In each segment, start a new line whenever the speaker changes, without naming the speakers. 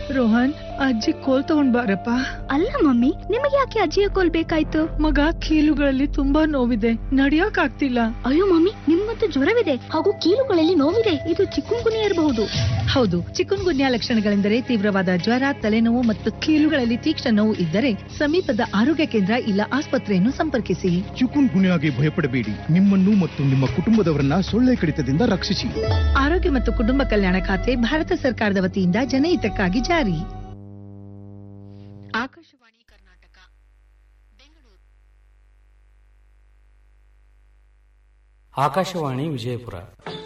ರೋಹನ್ ಅಜ್ಜಿ ಕೋಲ್ ತಗೊಂಡ್ ಬಾರಪ್ಪ
ಅಲ್ಲ ಮಮ್ಮಿ ನಿಮಗೆ ಯಾಕೆ ಅಜ್ಜಿಯ ಕೋಲ್ ಬೇಕಾಯ್ತು
ಮಗ ಕೀಲುಗಳಲ್ಲಿ ತುಂಬಾ ನೋವಿದೆ ನಡಿಯಕ್ ಆಗ್ತಿಲ್ಲ
ಅಯ್ಯೋ ಮಮ್ಮಿ ನಿಮ್ಗಂತೂ ಜ್ವರವಿದೆ ಹಾಗೂ ಕೀಲುಗಳಲ್ಲಿ ನೋವಿದೆ ಇದು ಚಿಕ್ಕುಂಗುನಿ ಇರಬಹುದು
ಹೌದು ಚಿಕನ್ ಗುನ್ಯಾ ಲಕ್ಷಣಗಳೆಂದರೆ ತೀವ್ರವಾದ ಜ್ವರ ತಲೆನೋವು ಮತ್ತು ಕೀಲುಗಳಲ್ಲಿ ತೀಕ್ಷ್ಣ ನೋವು ಇದ್ದರೆ ಸಮೀಪದ ಆರೋಗ್ಯ ಕೇಂದ್ರ ಇಲ್ಲ ಆಸ್ಪತ್ರೆಯನ್ನು ಸಂಪರ್ಕಿಸಿ
ಚಿಕುನ್ ಗುನ್ಯಾಗೆ ಭಯಪಡಬೇಡಿ ನಿಮ್ಮನ್ನು ಮತ್ತು ನಿಮ್ಮ ಕುಟುಂಬದವರನ್ನ ಸೊಳ್ಳೆ ಕಡಿತದಿಂದ ರಕ್ಷಿಸಿ
ಆರೋಗ್ಯ ಮತ್ತು ಕುಟುಂಬ ಕಲ್ಯಾಣ ಖಾತೆ ಭಾರತ ಸರ್ಕಾರದ ವತಿಯಿಂದ ಜನಹಿತಕ್ಕಾಗಿ ಜಾರಿ
ಆಕಾಶವಾಣಿ ಕರ್ನಾಟಕ ಬೆಂಗಳೂರು
ಆಕಾಶವಾಣಿ ವಿಜಯಪುರ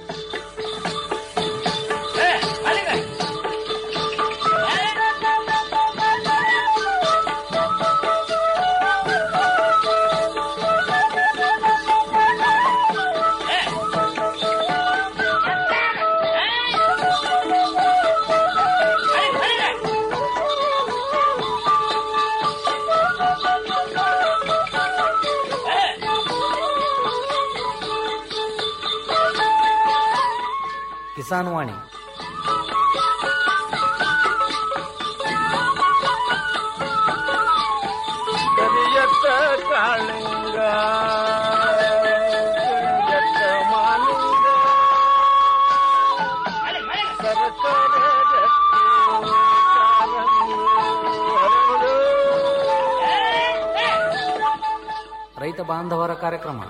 ಕಿಸಾನ್ ವಾಣಿ
ಕರಿಯತ್ತ ಕಾಳಿಂಗ ಕರಿಯತ್ತ ಮಾಲಿಂಗ ಸರಸರ ರಕ್ತಿ ಕಾಲಂಗಿ ಹರಡು.
ರೈತ ಬಾಂಧವರ ಕಾರ್ಯಕ್ರಮ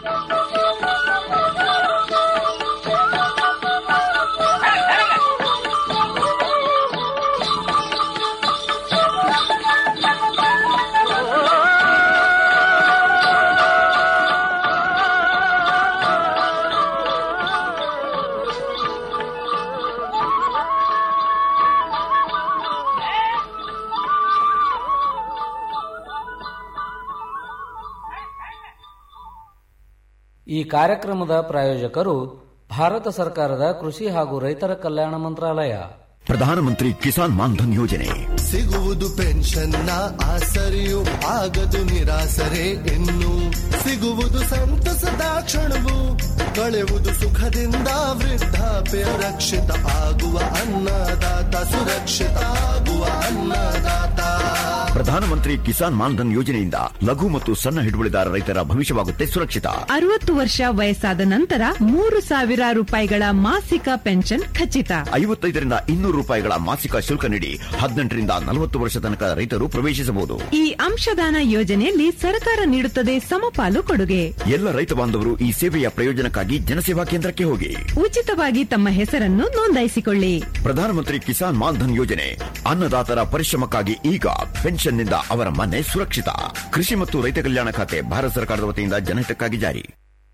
ಈ ಕಾರ್ಯಕ್ರಮದ ಪ್ರಾಯೋಜಕರು ಭಾರತ ಸರ್ಕಾರದ ಕೃಷಿ ಹಾಗೂ ರೈತರ ಕಲ್ಯಾಣ ಮಂತ್ರಾಲಯ
ಪ್ರಧಾನಮಂತ್ರಿ ಕಿಸಾನ್ ಮಾನ್ಧನ್ ಯೋಜನೆ
ಸಿಗುವುದು ಪೆನ್ಷನ್ನ ಆಸರೆಯು ಆಗದು ನಿರಾಸರೆ ಇನ್ನು ಸಿಗುವುದು ಸಂತಸದ ಕ್ಷಣವು ಕಳೆವುದು ಸುಖದಿಂದ ವೃದ್ಧಾಪ್ಯ ರಕ್ಷಿತ ಆಗುವ ಅನ್ನದಾತ ಸುರಕ್ಷಿತ ಆಗುವ ಅನ್ನದಾತ
ಪ್ರಧಾನಮಂತ್ರಿ ಕಿಸಾನ್ ಮಾನ್ಧನ್ ಯೋಜನೆಯಿಂದ ಲಘು ಮತ್ತು ಸಣ್ಣ ಹಿಡುವಳಿದಾರ ರೈತರ ಭವಿಷ್ಯವಾಗುತ್ತೆ ಸುರಕ್ಷಿತ
ಅರವತ್ತು ವರ್ಷ ವಯಸ್ಸಾದ ನಂತರ ಮೂರು ಸಾವಿರ ರೂಪಾಯಿಗಳ ಮಾಸಿಕ ಪೆನ್ಷನ್ ಖಚಿತ
ಐವತ್ತೈದರಿಂದ ಇನ್ನೂರು ರೂಪಾಯಿಗಳ ಮಾಸಿಕ ಶುಲ್ಕ ನೀಡಿ ಹದಿನೆಂಟರಿಂದ ನಲವತ್ತು ವರ್ಷ ತನಕ ರೈತರು ಪ್ರವೇಶಿಸಬಹುದು
ಈ ಅಂಶದಾನ ಯೋಜನೆಯಲ್ಲಿ ಸರ್ಕಾರ ನೀಡುತ್ತದೆ ಸಮಪಾಲು ಕೊಡುಗೆ
ಎಲ್ಲ ರೈತ ಬಾಂಧವರು ಈ ಸೇವೆಯ ಪ್ರಯೋಜನಕ್ಕಾಗಿ ಜನಸೇವಾ ಕೇಂದ್ರಕ್ಕೆ ಹೋಗಿ
ಉಚಿತವಾಗಿ ತಮ್ಮ ಹೆಸರನ್ನು ನೋಂದಾಯಿಸಿಕೊಳ್ಳಿ
ಪ್ರಧಾನಮಂತ್ರಿ ಕಿಸಾನ್ ಮಾನ್ಧನ್ ಯೋಜನೆ ಅನ್ನದಾತರ ಪರಿಶ್ರಮಕ್ಕಾಗಿ ಈಗ ಪೆನ್ಷನ್ನಿಂದ ಅವರ ಮನೆ ಸುರಕ್ಷಿತ ಕೃಷಿ ಮತ್ತು ರೈತ ಕಲ್ಯಾಣ ಖಾತೆ ಭಾರತ ಸರ್ಕಾರದ ವತಿಯಿಂದ ಜನಹಿತಕ್ಕಾಗಿ ಜಾರಿ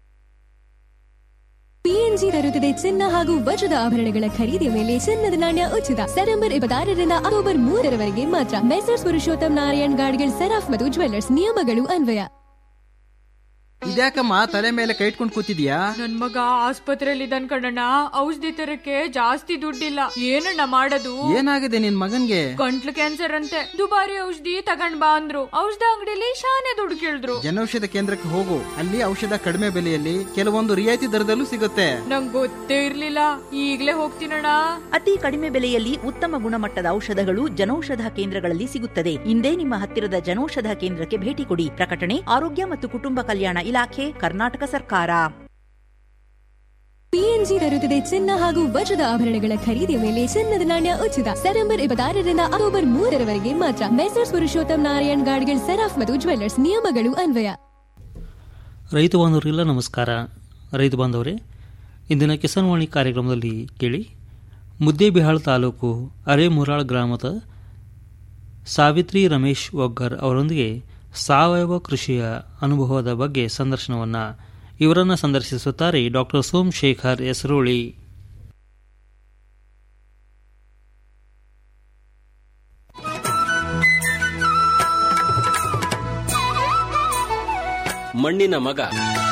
ಪಿಎನ್ಜಿ ತರುತ್ತದೆ ಚಿನ್ನ ಹಾಗೂ ವಜ್ರದ ಆಭರಣಗಳ ಖರೀದಿಯ ಮೇಲೆ ಚಿನ್ನದ ನಾಣ್ಯ ಉಚಿತ ಸೆಪ್ಟೆಂಬರ್ ಇಪ್ಪತ್ತಾರರಿಂದ ಅಕ್ಟೋಬರ್ ಮೂರರವರೆಗೆ ಮಾತ್ರ ಮೆಸರ್ಸ್ ಪುರುಷೋತ್ತಮ್ ನಾರಾಯಣ್ ಗಾಡ್ಗಿಲ್ ಸೆರಾಫ್ ಮತ್ತು ಜ್ವೆಲ್ಲರ್ಸ್ ನಿಯಮಗಳು ಅನ್ವಯ
ಇದ್ಯಾಕಮ್ಮ ತಲೆ ಮೇಲೆ ಕೈ ಇಟ್ಕೊಂಡು ಕೂತಿದ್ಯಾ
ನನ್ ಮಗ ಆಸ್ಪತ್ರೆಯಲ್ಲಿ ಇದ್ದಾನ್ ಕಣಣ್ಣ ಔಷಧಿ ತರಕ್ಕೆ ಜಾಸ್ತಿ ದುಡ್ಡಿಲ್ಲ ಏನಣ್ಣ ಮಾಡೋದು
ಏನಾಗಿದೆ ನಿನ್ ಮಗನ್ಗೆ
ಗಂಟ್ಲು ಕ್ಯಾನ್ಸರ್ ಅಂತೆ ದುಬಾರಿ ಔಷಧಿ ತಗೊಂಡ್ ಬಾ ಅಂದ್ರು ಔಷಧ ಅಂಗಡಿಲಿ ಶಾನೆ ದುಡ್ಡು ಕೇಳಿದ್ರು
ಜನೌಷಧ ಕೇಂದ್ರಕ್ಕೆ ಹೋಗು ಅಲ್ಲಿ ಔಷಧ ಕಡಿಮೆ ಬೆಲೆಯಲ್ಲಿ ಕೆಲವೊಂದು ರಿಯಾಯಿತಿ ದರದಲ್ಲೂ ಸಿಗುತ್ತೆ
ನಂಗ್ ಗೊತ್ತೇ ಇರ್ಲಿಲ್ಲ ಈಗ್ಲೇ ಹೋಗ್ತೀನಣ್ಣ
ಅತಿ ಕಡಿಮೆ ಬೆಲೆಯಲ್ಲಿ ಉತ್ತಮ ಗುಣಮಟ್ಟದ ಔಷಧಗಳು ಜನೌಷಧ ಕೇಂದ್ರಗಳಲ್ಲಿ ಸಿಗುತ್ತದೆ ಇಂದೇ ನಿಮ್ಮ ಹತ್ತಿರದ ಜನೌಷಧ ಕೇಂದ್ರಕ್ಕೆ ಭೇಟಿ ಕೊಡಿ ಪ್ರಕಟಣೆ ಆರೋಗ್ಯ ಮತ್ತು ಕುಟುಂಬ ಕಲ್ಯಾಣ ಇಲಾಖೆ ಕರ್ನಾಟಕ ಸರ್ಕಾರ
ಪಿಎನ್ಜಿ ತರುತ್ತದೆ ಚಿನ್ನ ಹಾಗೂ ವಜ್ರದ ಆಭರಣಗಳ ಖರೀದಿಯ ಮೇಲೆ ಚಿನ್ನದ ನಾಣ್ಯ ಉಚಿತ ಸೆಪ್ಟೆಂಬರ್ ಇಪ್ಪತ್ತಾರರಿಂದ ಅಕ್ಟೋಬರ್ ಮೂರರವರೆಗೆ ಮಾತ್ರ ಮೆಸರ್ಸ್ ಪುರುಷೋತ್ತಮ್ ನಾರಾಯಣ್ ಗಾಡ್ಗಿಲ್ ಸೆರಾಫ್ ಮತ್ತು ಜ್ವೆಲ್ಲರ್ಸ್ ನಿಯಮಗಳು ಅನ್ವಯ
ರೈತ ಬಾಂಧವರಿಲ್ಲ ನಮಸ್ಕಾರ ರೈತ ಬಾಂಧವರೇ ಇಂದಿನ ಕಿಸಾನ್ವಾಣಿ ಕಾರ್ಯಕ್ರಮದಲ್ಲಿ ಕೇಳಿ ಮುದ್ದೇಬಿಹಾಳ್ ತಾಲೂಕು ಅರೆಮುರಾಳ್ ಗ್ರಾಮದ ಸಾವಿತ್ರಿ ರಮೇಶ್ ಒಗ್ಗರ್ ಅವರೊಂದಿಗೆ ಸಾವಯವ ಕೃಷಿಯ ಅನುಭವದ ಬಗ್ಗೆ ಸಂದರ್ಶನವನ್ನು ಇವರನ್ನು ಸಂದರ್ಶಿಸುತ್ತಾರೆ ಡಾಕ್ಟರ್ ಸೋಮಶೇಖರ್ ಎಸರೋಳಿ
ಮಣ್ಣಿನ ಮಗ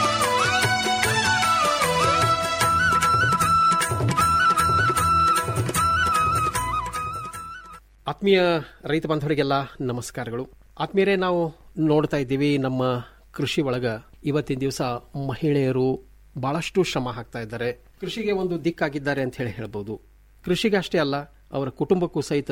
ಆತ್ಮೀಯ ರೈತ ಬಾಂಧವರಿಗೆಲ್ಲ ನಮಸ್ಕಾರಗಳು ಆತ್ಮೀಯರೇ ನಾವು ನೋಡ್ತಾ ಇದ್ದೀವಿ ನಮ್ಮ ಕೃಷಿ ಒಳಗ ಇವತ್ತಿನ ದಿವಸ ಮಹಿಳೆಯರು ಬಹಳಷ್ಟು ಶ್ರಮ ಹಾಕ್ತಾ ಇದ್ದಾರೆ ಕೃಷಿಗೆ ಒಂದು ದಿಕ್ಕಾಗಿದ್ದಾರೆ ಅಂತ ಹೇಳಿ ಹೇಳ್ಬೋದು ಕೃಷಿಗೆ ಅಷ್ಟೇ ಅಲ್ಲ ಅವರ ಕುಟುಂಬಕ್ಕೂ ಸಹಿತ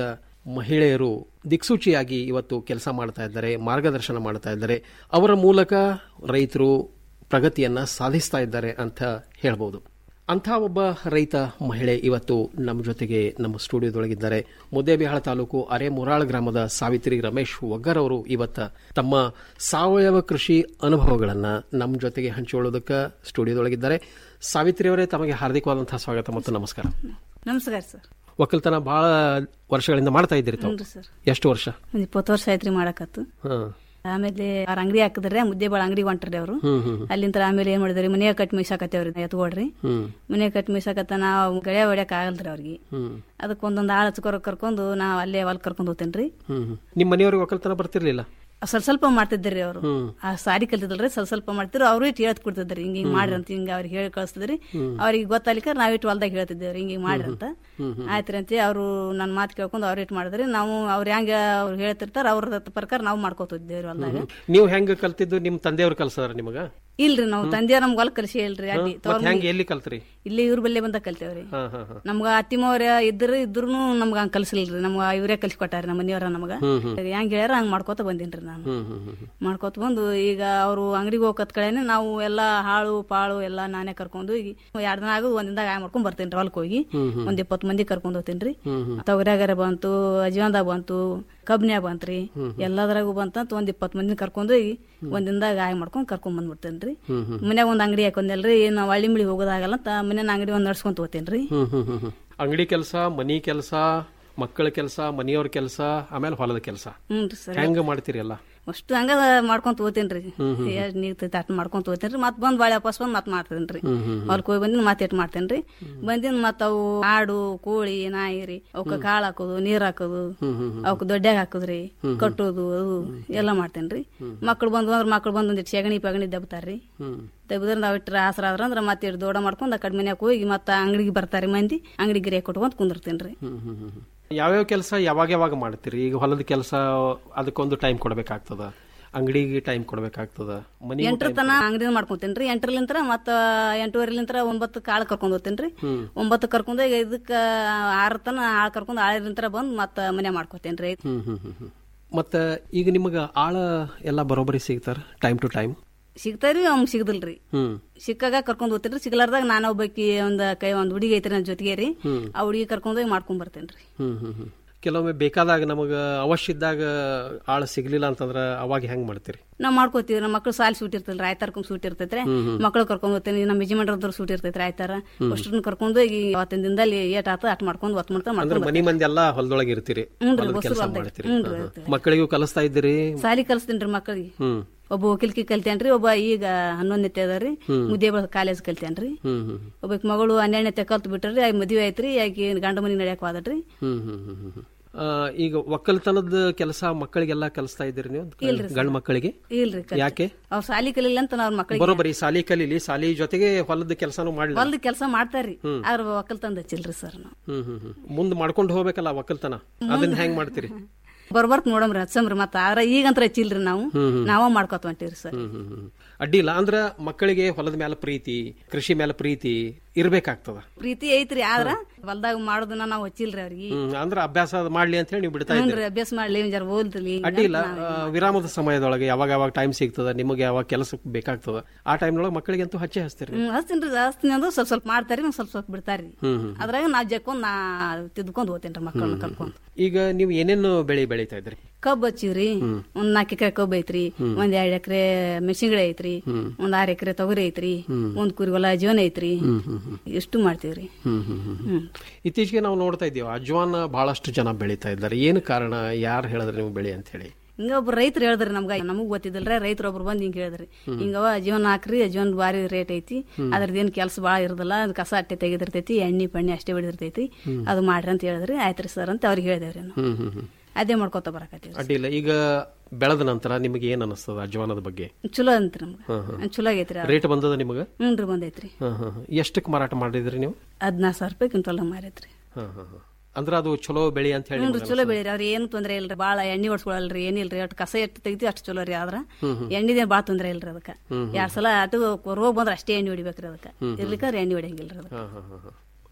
ಮಹಿಳೆಯರು ದಿಕ್ಸೂಚಿಯಾಗಿ ಇವತ್ತು ಕೆಲಸ ಮಾಡ್ತಾ ಇದ್ದಾರೆ ಮಾರ್ಗದರ್ಶನ ಮಾಡ್ತಾ ಇದ್ದಾರೆ ಅವರ ಮೂಲಕ ರೈತರು ಪ್ರಗತಿಯನ್ನ ಸಾಧಿಸ್ತಾ ಇದ್ದಾರೆ ಅಂತ ಹೇಳ್ಬೋದು ಅಂಥ ಒಬ್ಬ ರೈತ ಮಹಿಳೆ ಇವತ್ತು ನಮ್ಮ ಜೊತೆಗೆ ನಮ್ಮ ಸ್ಟುಡಿಯೋದೊಳಗಿದ್ದಾರೆ ಮುದ್ದೇಬಿಹಾಳ ತಾಲೂಕು ಅರೆ ಮುರಾಳ್ ಗ್ರಾಮದ ಸಾವಿತ್ರಿ ರಮೇಶ್ ಒಗ್ಗರ್ ಅವರು ಇವತ್ತ ತಮ್ಮ ಸಾವಯವ ಕೃಷಿ ಅನುಭವಗಳನ್ನ ನಮ್ಮ ಜೊತೆಗೆ ಹಂಚಿಕೊಳ್ಳೋದಕ್ಕೆ ಸ್ಟುಡಿಯೋದೊಳಗಿದ್ದಾರೆ ಸಾವಿತ್ರಿ ಅವರೇ ತಮಗೆ ಹಾರ್ದಿಕವಾದಂತಹ ಸ್ವಾಗತ ಮತ್ತು ನಮಸ್ಕಾರ
ನಮಸ್ಕಾರ ಸರ್
ಒಕ್ಕಲ್ತನ ಬಹಳ ವರ್ಷಗಳಿಂದ ಮಾಡ್ತಾ ಇದ್ದೀರಿ ತಾವು
ಹ್ಞೂ ಸರ್
ಎಷ್ಟು ವರ್ಷ
ಒಂದ್ ಇಪ್ಪತ್ತು ವರ್ಷ ಆಯ್ತ್ರಿ ಮಾಡಕತ್ತು
ಹಾ
ಆಮೇಲೆ ಅವ್ರ ಅಂಗಡಿ ಹಾಕಿದ್ರೆ ಮುದ್ದೆ ಬಾಳ ಅಂಗಡಿ ಹೊಂಟ್ರಿ ಅವರು
ಹ್ಮ್ ಹ್ಮ್ ಹ್ಮ್.
ಅಲ್ಲಿಂದ ಆಮೇಲೆ ಏನ್ ಮಾಡಿದ್ರಿ ಮನೆಯ ಕಟ್ ಮೀಸಾಕತ್ತೇವ್ರಿ ಎತ್ಕೊಡ್ರಿ
ಹ್ಮ್
ಮನೆ ಕಟ್ ಮೀಸಾಕತ್ತ ನಾವು ಗಳೆ ಹೊಡ್ಯಾಕ ಆಗಲ್ರಿ ಅವ್ರಿಗೆ
ಹ್ಮ್
ಅದಕ್ಕೆ ಒಂದೊಂದು ಆಳು ಹಚ್ಕೊರ ಕರ್ಕೊಂಡು ನಾವು ಅಲ್ಲೇ ಹೊಲ್ ಕರ್ಕೊಂಡು ಹೋಗ್ತೇನ್ರಿ
ಹ್ಮ್ ಹ್ಮ್. ನಿಮ್ಮ ಮನೆಯವ್ರಿಗೆ ಒಕ್ಕಲ್ತನ ಬರ್ತಿರ್ಲಿಲ್ಲ
ಸ್ವಲ್ಪ ಸ್ವಲ್ಪ ಮಾಡ್ತಿದ್ರಿ ಅವರು
ಹ್ಮ್.
ಆ ಸಾರಿ ಕಲ್ತಿದ್ರಿ ಸ್ವಲ್ಪ ಸ್ವಲ್ಪ ಮಾಡ್ತಿದ್ರು ಅವ್ರು ಇಟ್ಟು ಹೇಳ್ತ ಕೊಡ್ತಿದ್ರಿ ಹಿಂಗ ಹಿಂಗ್ ಮಾಡ್ರಿ ಅಂತ ಹಿಂಗ ಅವ್ರಿಗೆ ಹೇಳಿ ಕಳಿಸ್ತಿದ್ರಿ
ಹ್ಮ್.
ಅವ್ರಿಗೆ ಗೊತ್ತಾಲಿಕ್ಕ ನಾವ್ ಇಟ್ಟು ಹೊಲ್ದಾಗ ಹೇಳ್ತಿದ್ದೇವ್ರಿ ಹಿಂಗ ಹಿಂಗ್ ಮಾಡ್ರಿ ಅಂತ
ಹ್ಮ್ ಹ್ಮ್.
ಆಯ್ತ್ರಿ ಅಂತ ಅವ್ರು ನನ್ನ ಮಾತು ಕೇಳ್ಕೊಂಡು ಅವ್ರು ಇಟ್ಟು ಮಾಡಿದ್ರಿ ನಾವು ಅವ್ರು ಹೆಂಗ ಅವ್ರು ಹೇಳ್ತಿರ್ತಾರ ಅವ್ರ ಪ್ರಕಾರ ನಾವು ಮಾಡ್ಕೋತಿದ್ದೇವ್ರಿ ಹೊಲ್ದಾಗ
ನೀವು ಹೆಂಗ ಕಲ್ತಿದ್ದು ನಿಮ್ ತಂದೆಯವ್ರು ಕಲ್ಸದಾರ ನಿಮಗ
ಇಲ್ರಿ ನಾವು ತಂದೆ ನಮ್ಗೆ ಹೊಲ ಕಲಿಸಿ ಇಲ್ರಿ ಅಲ್ಲಿ
ಮತ್ ಹೆಂಗ ಎಲ್ಲಿ ಕಲ್ತ್ರಿ
ಇಲ್ಲಿ ಇವ್ರ ಬಲ್ಲೆ ಬಂದ ಕಲ್ತೇವ್ರಿ
ಹಾ ಹಾ ಹಾ
ನಮ್ಗ ಅತ್ತಿಮವ್ರ ಇದ್ರ ಇದ್ರು ನಮ್ಗ ಹಂಗ ಕಲ್ಸಿಲ್ರಿ ನಮ್ಗ ಇವರೇ ಕಲ್ಸಿ ಕೊಟ್ಟಾರ ನಮ್ಮ ಮನೆಯವ್ರ ನಮಗ
ಹ್ಮ್ ಹ್ಮ್.
ಹೆಂಗ್ ಹೇಳ್ಯಾರ ಹಂಗ್ ಮಾಡ್ಕೋತ ಬಂದಿನ್ರಿ ನಾನು
ಹ್ಮ್ ಹ್ಮ್ ಹ್ಮ್ ಹ್ಮ್.
ಮಾಡ್ಕೋತ ಬಂದು ಈಗ ಅವರು ಅಂಗಡಿಗೆ ಹೋಗತ್ ಕಡೆನೆ ನಾವು ಎಲ್ಲಾ ಹಾಳು ಪಾಳು ಎಲ್ಲಾ ನಾನೇ ಕರ್ಕೊಂಡು ಹೋಗಿ ಎರಡ್ ದಿನ ಆಗುದು ಒಂದಿಂದಾಗ ಆಯ್ ಮಾಡ್ಕೊಂಡ್ ಬರ್ತೇನ್ರಿ ಹೊಲಕ್ ಹೋಗಿ
ಹ್ಮ್ ಹ್ಮ್.
ಒಂದ್ ಇಪ್ಪತ್ ಮಂದಿ ಕರ್ಕೊಂಡ್ ಹೋಗ್ತೇನ್ರಿ
ಹ್ಮ್ ಹ್ಮ್.
ತೊಗರ್ಯಾಗಾರ ಬಂತು ಅಜೀವನ್ದಾಗ ಬಂತು ಕಬ್ನ್ಯಾಗ ಬಂತ್ರಿ
ಹ್ಮ್ ಹ್ಮ್.
ಎಲ್ಲದ್ರಾಗೂ ಬಂತಂತ ಒಂದ್ ಇಪ್ಪತ್ ಮಂದಿ ಕರ್ಕೊಂಡ್ ಹೋಗಿ ಒಂದಿಂದಾಗ ಆಯ್ ಮಾಡ್ಕೊಂಡ್ ಕರ್ಕೊಂಡ್ ಬಂದ್ಬಿಡ್ತೇನ್ರಿ
ಹ್ಮ್ ಹ್ಮ್.
ಮನ್ಯಾಗ ಒಂದ್ ಅಂಗಡಿ ಹಾಕೊಂದಲ್ರಿ ನಾವು ಹಳ್ಳಿ ಮಿಳಿ ಹೋಗೋದಾಗಲ್ಲ ಅಂತ ಮನ್ಯಾನ ಅಂಗಡಿ ಒಂದ್ ನಡ್ಸ್ಕೊಂತ ಹೋಗ್ತೇನ್ರಿ
ಹ್ಮ್ ಹ್ಮ್ ಹ್ಮ್ ಹ್ಮ್. ಅಂಗಡಿ ಕೆಲಸ ಮನಿ ಕೆಲಸ ಮಕ್ಕಳ ಕೆಲಸ ಮನೆಯವ್ರ ಕೆಲಸ ಆಮೇಲೆ ಹೊಲದ ಕೆಲಸ
ಹ್ಞೂ ಸರ್
ಹೆಂಗ ಮಾಡ್ತೀರಿ ಎಲ್ಲ
ಅಷ್ಟು ಹಂಗ ಮಾಡ್ಕೊಂತ ಹೋಗ್ತೇನ್ರಿ
ಹ್ಮ್ ಹ್ಮ್.
ಎಷ್ಟ್ ನೀರ್ ತೈತಿ ಅಟ್ ಮಾಡ್ಕೊಂತ ಹೋಗ್ತೇನ್ರಿ ಮತ್ ಬಂದ್ ಬಾಳೆ ವಾಪಸ್ ಬಂದ್ ಮತ್ ಮಾಡ್ತೇನ್ರಿ
ಹ್ಮ್ ಹ್ಮ್ ಹ್ಮ್.
ಹೊಲಕ್ ಹೋಗಿ ಬಂದಿನ ಮತ್ ಇಟ್ ಮಾಡ್ತೇನ್ರಿ ಬಂದಿನ ಮತ್ ಅವು ಆಡು ಕೋಳಿ ನಾಯಿ ರೀ ಅವಕ್ಕ ಕಾಳು ಹಾಕೋದು ನೀರ್ ಹಾಕೋದು
ಹ್ಮ್ ಹ್ಮ್ ಹ್ಮ್.
ಅವಕ್ ದೊಡ್ಡಾಗ ಹಾಕೋದ್ರಿ
ಹ್ಮ್.
ಕಟ್ಟೋದು ಅದು ಎಲ್ಲ ಮಾಡ್ತೇನ್ರಿ ಮಕ್ಳು ಬಂದು ಅಂದ್ರೆ ಮಕ್ಳು ಬಂದ್ ಒಂದಿಟ್ಟು ಸೆಗಣಿ ಪಗಣಿ ದಬ್ತಾರ್ರಿ
ಹ್ಮ್
ತೆಗ್ದ್ರ ನಾವ್ ಇಟ್ರ ಆಸರ ಆದ್ರ ಅಂದ್ರ ಮತ್ತೆ ಇಟ್ಟು ದೊಡ್ಡ ಮಾಡ್ಕೊಂಡ್ ಆ ಕಡೆ ಮನ್ಯಾಗ ಹೋಗಿ ಮತ್ತ ಅಂಗಡಿಗೆ ಬರ್ತಾರಿ ಮಂದಿ ಅಂಗಡಿ ಗಿರಿಯ ಕೊಟ್ಕೊಂಡ್ ಕುಂದಿರ್ತೇನ್ರಿ
ಹ್ಮ್ ಹ್ಮ್ ಹ್ಮ್ ಹ್ಮ್. ಯಾವ್ಯಾವ ಕೆಲಸ ಯಾವಾಗ ಯಾವಾಗ ಮಾಡ್ತೀರಿ ಈಗ ಹೊಲದ ಕೆಲಸ ಅದಕ್ಕೊಂದು ಟೈಮ್ ಕೊಡ್ಬೇಕಾಗ್ತದ ಅಂಗಡಿಗೆ ಟೈಮ್ ಕೊಡ್ಬೇಕಾಗ್ತದ ಮನಿ
ಎಂಟ್ರ ತನ ಅಂಗಡಿ ಮಾಡ್ಕೊಂತೇನ್ರಿ ಎಂಟ್ರಲಿಂತ್ರ ಮತ್ತ ಎಂಟೂವರೆಲಿಂತ್ರ ಒಂಬತ್ತು ಕಾಳು ಕರ್ಕೊಂಡ್ ಹೋಗ್ತೇನ್ರಿ
ಹ್ಮ್
ಒಂಬತ್ತು ಕರ್ಕೊಂಡ್ ಹೋಗಿ ಇದಕ್ಕ ಆರ ತನ ಆಳ್ ಕರ್ಕೊಂಡ್ ಆಳಿಲಿಂತ್ರ ಬಂದ್ ಮತ್ತ ಮನೆ ಮಾಡ್ಕೋತೇನ್ರಿ
ಹ್ಮ್ ಹ್ಮ್ ಹ್ಮ್ ಹ್ಮ್. ಮತ್ತ ಈಗ ನಿಮಗ ಆಳ ಎಲ್ಲ ಬರೋಬ್ಬರಿ ಸಿಗ್ತಾರ ಟೈಮ್ ಟು ಟೈಮ್
ಸಿಗ್ತಾರಿ ಅವ್ನ್ ಸಿಗದಿಲ್ರಿ
ಹ್ಮ್
ಸಿಕ್ಕಾಗ ಕರ್ಕೊಂಡ್ ಹೋಗ್ತೇನ್ರಿ ಸಿಗ್ಲಾರ್ದಾಗ ನಾನು ಒಬ್ಬಾಕಿ ಒಂದ್ ಕೈ ಒಂದ್ ಹುಡುಗಿ ಐತ್ರಿ ನನ್ನ ಜೊತೆಗೆ ರೀ
ಹ್ಮ್.
ಆ ಹುಡುಗಿ ಕರ್ಕೊಂಡ್ ಹೋಗಿ ಮಾಡ್ಕೊಂಡ್ ಬರ್ತೇನ್ರಿ
ಹ್ಮ್ ಹ್ಮ್ ಹ್ಮ್ ಕೆಲವೊಮ್ಮೆ ಬೇಕಾದಾಗ ನಮಗ ಅವಶ್ಯ ಇದ್ದಾಗ ಆಳ ಸಿಗ್ಲಿಲ್ಲ ಅಂತಂದ್ರ ಅವಾಗ ಹೆಂಗ್ ಮಾಡ್ತೀರಿ
ನಾವ್ ಮಾಡ್ಕೋತೀವಿ ನಮ್ಮ ಮಕ್ಳು ಸಾಲಿ ಸೂಟ್ ಇರ್ತಲ್ರಿ ಆಯ್ತಾರ್ಕೊಂಡ್ ಸೂಟ್ ಇರ್ತೈತ್ರಿ
ಹ್ಮ್ ಹ್ಮ್.
ಮಕ್ಳು ಕರ್ಕೊಂಡ್ ಹೋಗ್ತೇನೆ ನಮ್ಮ ಯಜಮಾನ್ರದ್ರ ಸೂಟ್ ಇರ್ತೈತ್ರಿ ಆಯ್ತಾರ
ಹ್ಮ್.
ಅಷ್ಟನ್ನ ಕರ್ಕೊಂಡ್ ಹೋಗಿ ಅವತ್ತಿನ ದಿನದಲ್ಲಿ ಏಟ್ ಆತ ಅಟ್ ಮಾಡ್ಕೊಂಡ್ ಒತ್ ಮಾಡ್ತಾ
ಅಂದ್ರೆ
ಮಾಡ್ಕೊಂಡ್
ಮನಿ ಮಂದಿ ಎಲ್ಲಾ ಹೊಲದೊಳಗೆ ಇರ್ತೀರಿ
ಹ್ಞೂನ್ರಿ,
ಹೊಲದ
ಬಸ್ರು
ಕೆಲಸ
ಹೊಲ್ದಾಗ.
ಮಾಡ್ತೀರಿ
ಹ್ಞೂನ್ರಿ,
ಹಾ, ಹಾ. ಮಕ್ಕಳಿಗೂ ಕಲಿಸ್ತಾ ಇದ್ದೀರಿ
ಸಾಲಿ ಕಲ್ಸ್ತೇನ್ರಿ ಮಕ್ಕಳಿಗೆ
ಹ್ಮ್
ಒಬ್ಬ ವಕೀಲ್ಕಿ ಕಲ್ತೇನ್ರಿ ಒಬ್ಬ ಈಗ ಹನ್ನೊಂದನೇ ಅದಾರಿ
ಹ್ಮ್.
ಮುದ್ದೆ ಕಾಲೇಜ್ ಕಲ್ತೇನ್ರಿ
ಹ್ಮ್ ಹ್ಮ್
ಒಬ್ಬಾಕಿ ಮಗಳು ಹನ್ನೆರಡನೇ ಕಲ್ತ್ ಬಿಟ್ರಿ ಆಗ ಮದ್ವೆ ಐತ್ರಿ ಆಕಿ ಗಂಡ ಮನಿ ನಡ್ಯಾಕ ಹೋದಡ್ರಿ
ಹ್ಮ್ ಹ್ಮ್ ಹ್ಮ್ ಹ್ಮ್ ಹ್ಮ್. ಆ, ಈಗ ಒಕ್ಕಲ್ತನದ ಕೆಲಸ ಮಕ್ಕಳಿಗೆಲ್ಲ ಕಲಿಸ್ತಾ ಇದ್ದೀರಿ ನೀವು
ಇಲ್ರಿ ಸರ್.
ಗಂಡ್ ಮಕ್ಕಳಿಗೆ
ಇಲ್ರಿ ಕಲ್ತೆ.
ಯಾಕೆ
ಅವ್ರ ಸಾಲಿ ಕಲಿಲ್ಲ ಅಂತ ನಾವ್ ಮಕ್ಕಳಿಗೆ
ಬರೋಬ್ಬರಿ ಸಾಲಿ ಕಲೀಲಿ ಸಾಲಿ ಜೊತೆಗೆ ಹೊಲದ ಕೆಲಸನೂ ಮಾಡ್ಲಿ
ಹೊಲ್ದ ಕೆಲಸ ಮಾಡ್ತಾರ್ರಿ
ಹ್ಮ್.
ಆದ್ರ ಒಕ್ಕಲ್ ತಂದ ಹಚ್ಚಿಲ್ರಿ ಸರ್ ನಾವು
ಹ್ಮ್ ಹ್ಮ್ ಹ್ಮ್ ಮುಂದ್ ಮಾಡ್ಕೊಂಡು ಹೋಗ್ಬೇಕಲ್ಲ ಒಕ್ಕಲ್ತನ ಅದನ್ನ ಹೆಂಗ್ ಮಾಡ್ತೀರಿ
ಬರ್ಬರ್ತ್ ನೋಡಮ್ರಿ ಹಚ್ಚಮ್ರಿ ಮತ್ತ ಆದ್ರ ಈಗಂತ್ರ ಹಚ್ಚಿಲ್ರಿ ನಾವು
ಹ್ಮ್ ಹ್ಮ್.
ನಾವ ಮಾಡ್ಕೊತ ಹೊಂಟೀವ್ರಿ ಸರ್
ಹ್ಮ್ ಹ್ಮ್ ಹ್ಮ್. ಅಡ್ಡಿಲ್ಲ ಅಂದ್ರ ಮಕ್ಕಳಿಗೆ ಹೊಲದ ಮೇಲೆ ಪ್ರೀತಿ ಕೃಷಿ ಮೇಲೆ ಪ್ರೀತಿ ಇರ್ಬೇಕಾಗ್ತದ
ಪ್ರೀತಿ ಐತ್ರಿ ಆದ್ರ ಹೊಲ್ದಾಗ ಮಾಡೋದನ್ನ ನಾವ್ ಹಚ್ಚಿಲ್ರಿ ಅವ್ರಿಗೆ
ಹ್ಮ್ ಅಂದ್ರ ಅಭ್ಯಾಸ ಅದ್ ಮಾಡ್ಲಿ ಅಂತ ಹೇಳಿ ನೀವು ಬಿಡ್ತಾ ಇದ್ದೀರಿ
ಹ್ಞೂನ್ರಿ ಅಭ್ಯಾಸ ಮಾಡ್ಲಿ ಒಂದ್ ಜರ ಓದ್ಲಿ
ಅಡ್ಡಿಲ್ಲ ಆ, ವಿರಾಮದ ಸಮಯದೊಳಗೆ ಯಾವಾಗ ಯಾವಾಗ ಟೈಮ್ ಸಿಗ್ತದ ನಿಮಗೆ ಯಾವಾಗ ಕೆಲಸ ಬೇಕಾಗ್ತದ ಆ ಟೈಮ್ನೊಳಗೆ ಮಕ್ಕಳಿಗೆ ಅಂತೂ ಹಚ್ಚೆ ಹಚ್ತೀರಿ
ಹ್ಮ್ ಹಚ್ತೀನ್ರಿ ಹಚ್ತೀನಿ ಅಂದ್ರೆ ಸ್ವಲ್ಪ ಸ್ವಲ್ಪ ಮಾಡ್ತಾರಿ ಒಂದ್ ಸ್ವಲ್ಪ ಸ್ವಲ್ಪ ಬಿಡ್ತಾರಿ
ಹ್ಮ್ ಹ್ಮ್
ಅದ್ರಾಗ ನಾ ಜಕ್ಕೊಂಡ್ ನಾ ತಿದ್ಕೊಂಡ್ ಹೋಗ್ತೇನ್ರಿ ಮಕ್ಕಳನ್ನ ಕರ್ಕೊಂಡ್
ಈಗ ನೀವು ಏನೇನು ಬೆಳೆ ಬೆಳೀತಾ ಇದ್ರಿ
ಕಬ್ಬ್ ಹಚ್ಚಿವ್ರಿ
ಹ್ಮ್.
ಒಂದ್ ನಾಲ್ಕು ಎಕರೆ ಕಬ್ಬ್ ಐತ್ರಿ
ಹ್ಮ್.
ಒಂದ್ ಎರಡ್ ಎಕರೆ ಮೆಣಸಿನ್ಗಿಡ ಐತ್ರಿ
ಹ್ಮ್.
ಒಂದ್ ಆರ್ ಎಕರೆ ತೊಗರಿ ಐತ್ರಿ
ಹ್ಮ್.
ಒಂದ್ ಕುರಿ ಹೊಲ ಜೀವನ ಐತ್ರಿ
ಹ್ಮ್ ಹ್ಮ್ ಹ್ಮ್.
ಎಷ್ಟು ಮಾಡ್ತೀವ್ರಿ
ಹ್ಮ್ ಹ್ಮ್ ಹ್ಮ್ ಹ್ಮ್.
ಹ್ಮ್
ಇತ್ತೀಚೆಗೆ ನಾವು ನೋಡ್ತಾ ಇದ್ದೀವಿ ಅಜ್ವಾನ ಬಹಳಷ್ಟು ಜನ ಬೆಳೀತಾ ಇದ್ದಾರೆ ಏನು ಕಾರಣ ಯಾರು ಹೇಳಿದ್ರೆ ನೀವು ಬೆಳಿ ಅಂತ ಹೇಳಿ
ಹಿಂಗ ಒಬ್ರು ರೈತರು ಹೇಳಿದ್ರಿ ನಮ್ಗ ನಮಗ್ ಗೊತ್ತಿದ್ದಲ್ರಿ ರೈತರು ಒಬ್ರು ಬಂದ್ ಹಿಂಗ ಹೇಳಿದ್ರಿ
ಹ್ಮ್.
ಹಿಂಗವ ಜೀವನ ಹಾಕ್ರಿ ಜೀವನ ಬಾರಿ ರೇಟ್ ಐತಿ
ಹ್ಮ್.
ಅದ್ರದ್ದೇನ್ ಕೆಲಸ ಬಾಳ ಇರೋದಿಲ್ಲ ಅದ್ ಕಸ ಅಟ್ಟೆ ತೆಗೆದಿರ್ತೈತಿ ಎಣ್ಣೆ ಪಣ್ಣೆ ಅಷ್ಟೇ ಬಿಡಿರ್ತೈತಿ
ಹ್ಮ್.
ಅದು ಮಾಡ್ರಿ ಅಂತ ಹೇಳಿದ್ರಿ ಆಯ್ತ್ರಿ ಸರ್ ಅಂತ ಅವ್ರಿಗೆ ಹೇಳಿದೇವ್ರಿ ನಾವು
ಹ್ಮ್ ಹ್ಮ್ ಹ್ಮ್
ಅದೇ ಮಾಡ್ಕೊತ ಬರಕತ್ತೀವಿ
ಅಡ್ಡಿಲ್ಲ ಈಗ ಬೆಳೆದ ನಂತರ ನಿಮಗೆ ಏನ್ ಅನಿಸ್ತದ ಅಜ್ವಾನದ ಬಗ್ಗೆ
ಚಲೋ ಅಂತ್ರಿ ನಮ್ಗ
ಹಾ, ಹಾ.
ಚಲೋ ಆಗೈತ್ರಿ
ರೇಟ್ ಬಂದದ ನಿಮಗೆ
ಹ್ಞೂನ್ರಿ ಬಂದೈತ್ರಿ
ಎಷ್ಟಕ್ಕೆ ಮಾರಾಟ ಮಾಡಿದ್ರಿ ನೀವು
ಹದಿನಾರು ಸಾವಿರ ರೂಪಾಯಿ ಕ್ವಿಂಟಲ್ ಮಾರೈತ್ರಿ
ಹಾ, ಹಾ, ಹಾ. ಅಂದ್ರ ಅದು ಚಲೋ ಬೆಳಿ ಅಂತ ಹೇಳಿ
ಹ್ಞೂನ್ರಿ
ನಿಮ್ಗೆ
ಚಲೋ ಬೆಳೀರಿ ಅವ್ರ ಏನು ತೊಂದ್ರೆ ಇಲ್ರಿ ಬಾಳ ಎಣ್ಣೆ ಹೊಡ್ಸ್ಕೊಳಲ್ರಿ ಏನಿಲ್ರಿ ಅಷ್ಟು ಕಸ ಎಷ್ಟು ತೆಗಿತೀವಿ ಅಷ್ಟು ಚಲೋ ರೀ ಆದ್ರ
ಹ್ಮ್, ಹ್ಮ್.
ಎಣ್ಣಿದೇನ್ ಬಾಳ ತೊಂದ್ರೆ ಇಲ್ರಿ ಅದಕ್ಕ
ಹ್ಮ್, ಹ್ಮ್.
ಎರಡ್ ಸಲ ಅటు ರೋಗ ಬಂದ್ರ ಅಷ್ಟೇ ಎಣ್ಣೆ ಹೊಡಿಬೇಕ್ರಿ ಅದಕ್ಕ
ಹ್ಮ್, ಹ್ಮ್.
ಇರ್ಲಿಕ್ಕಾದ್ರೆ ಎಣ್ಣೆ ಹೊಡಿಯಂಗಿಲ್ರಿ ಅದಕ್ಕ
ಹಾ, ಹಾ, ಹಾ, ಹಾ.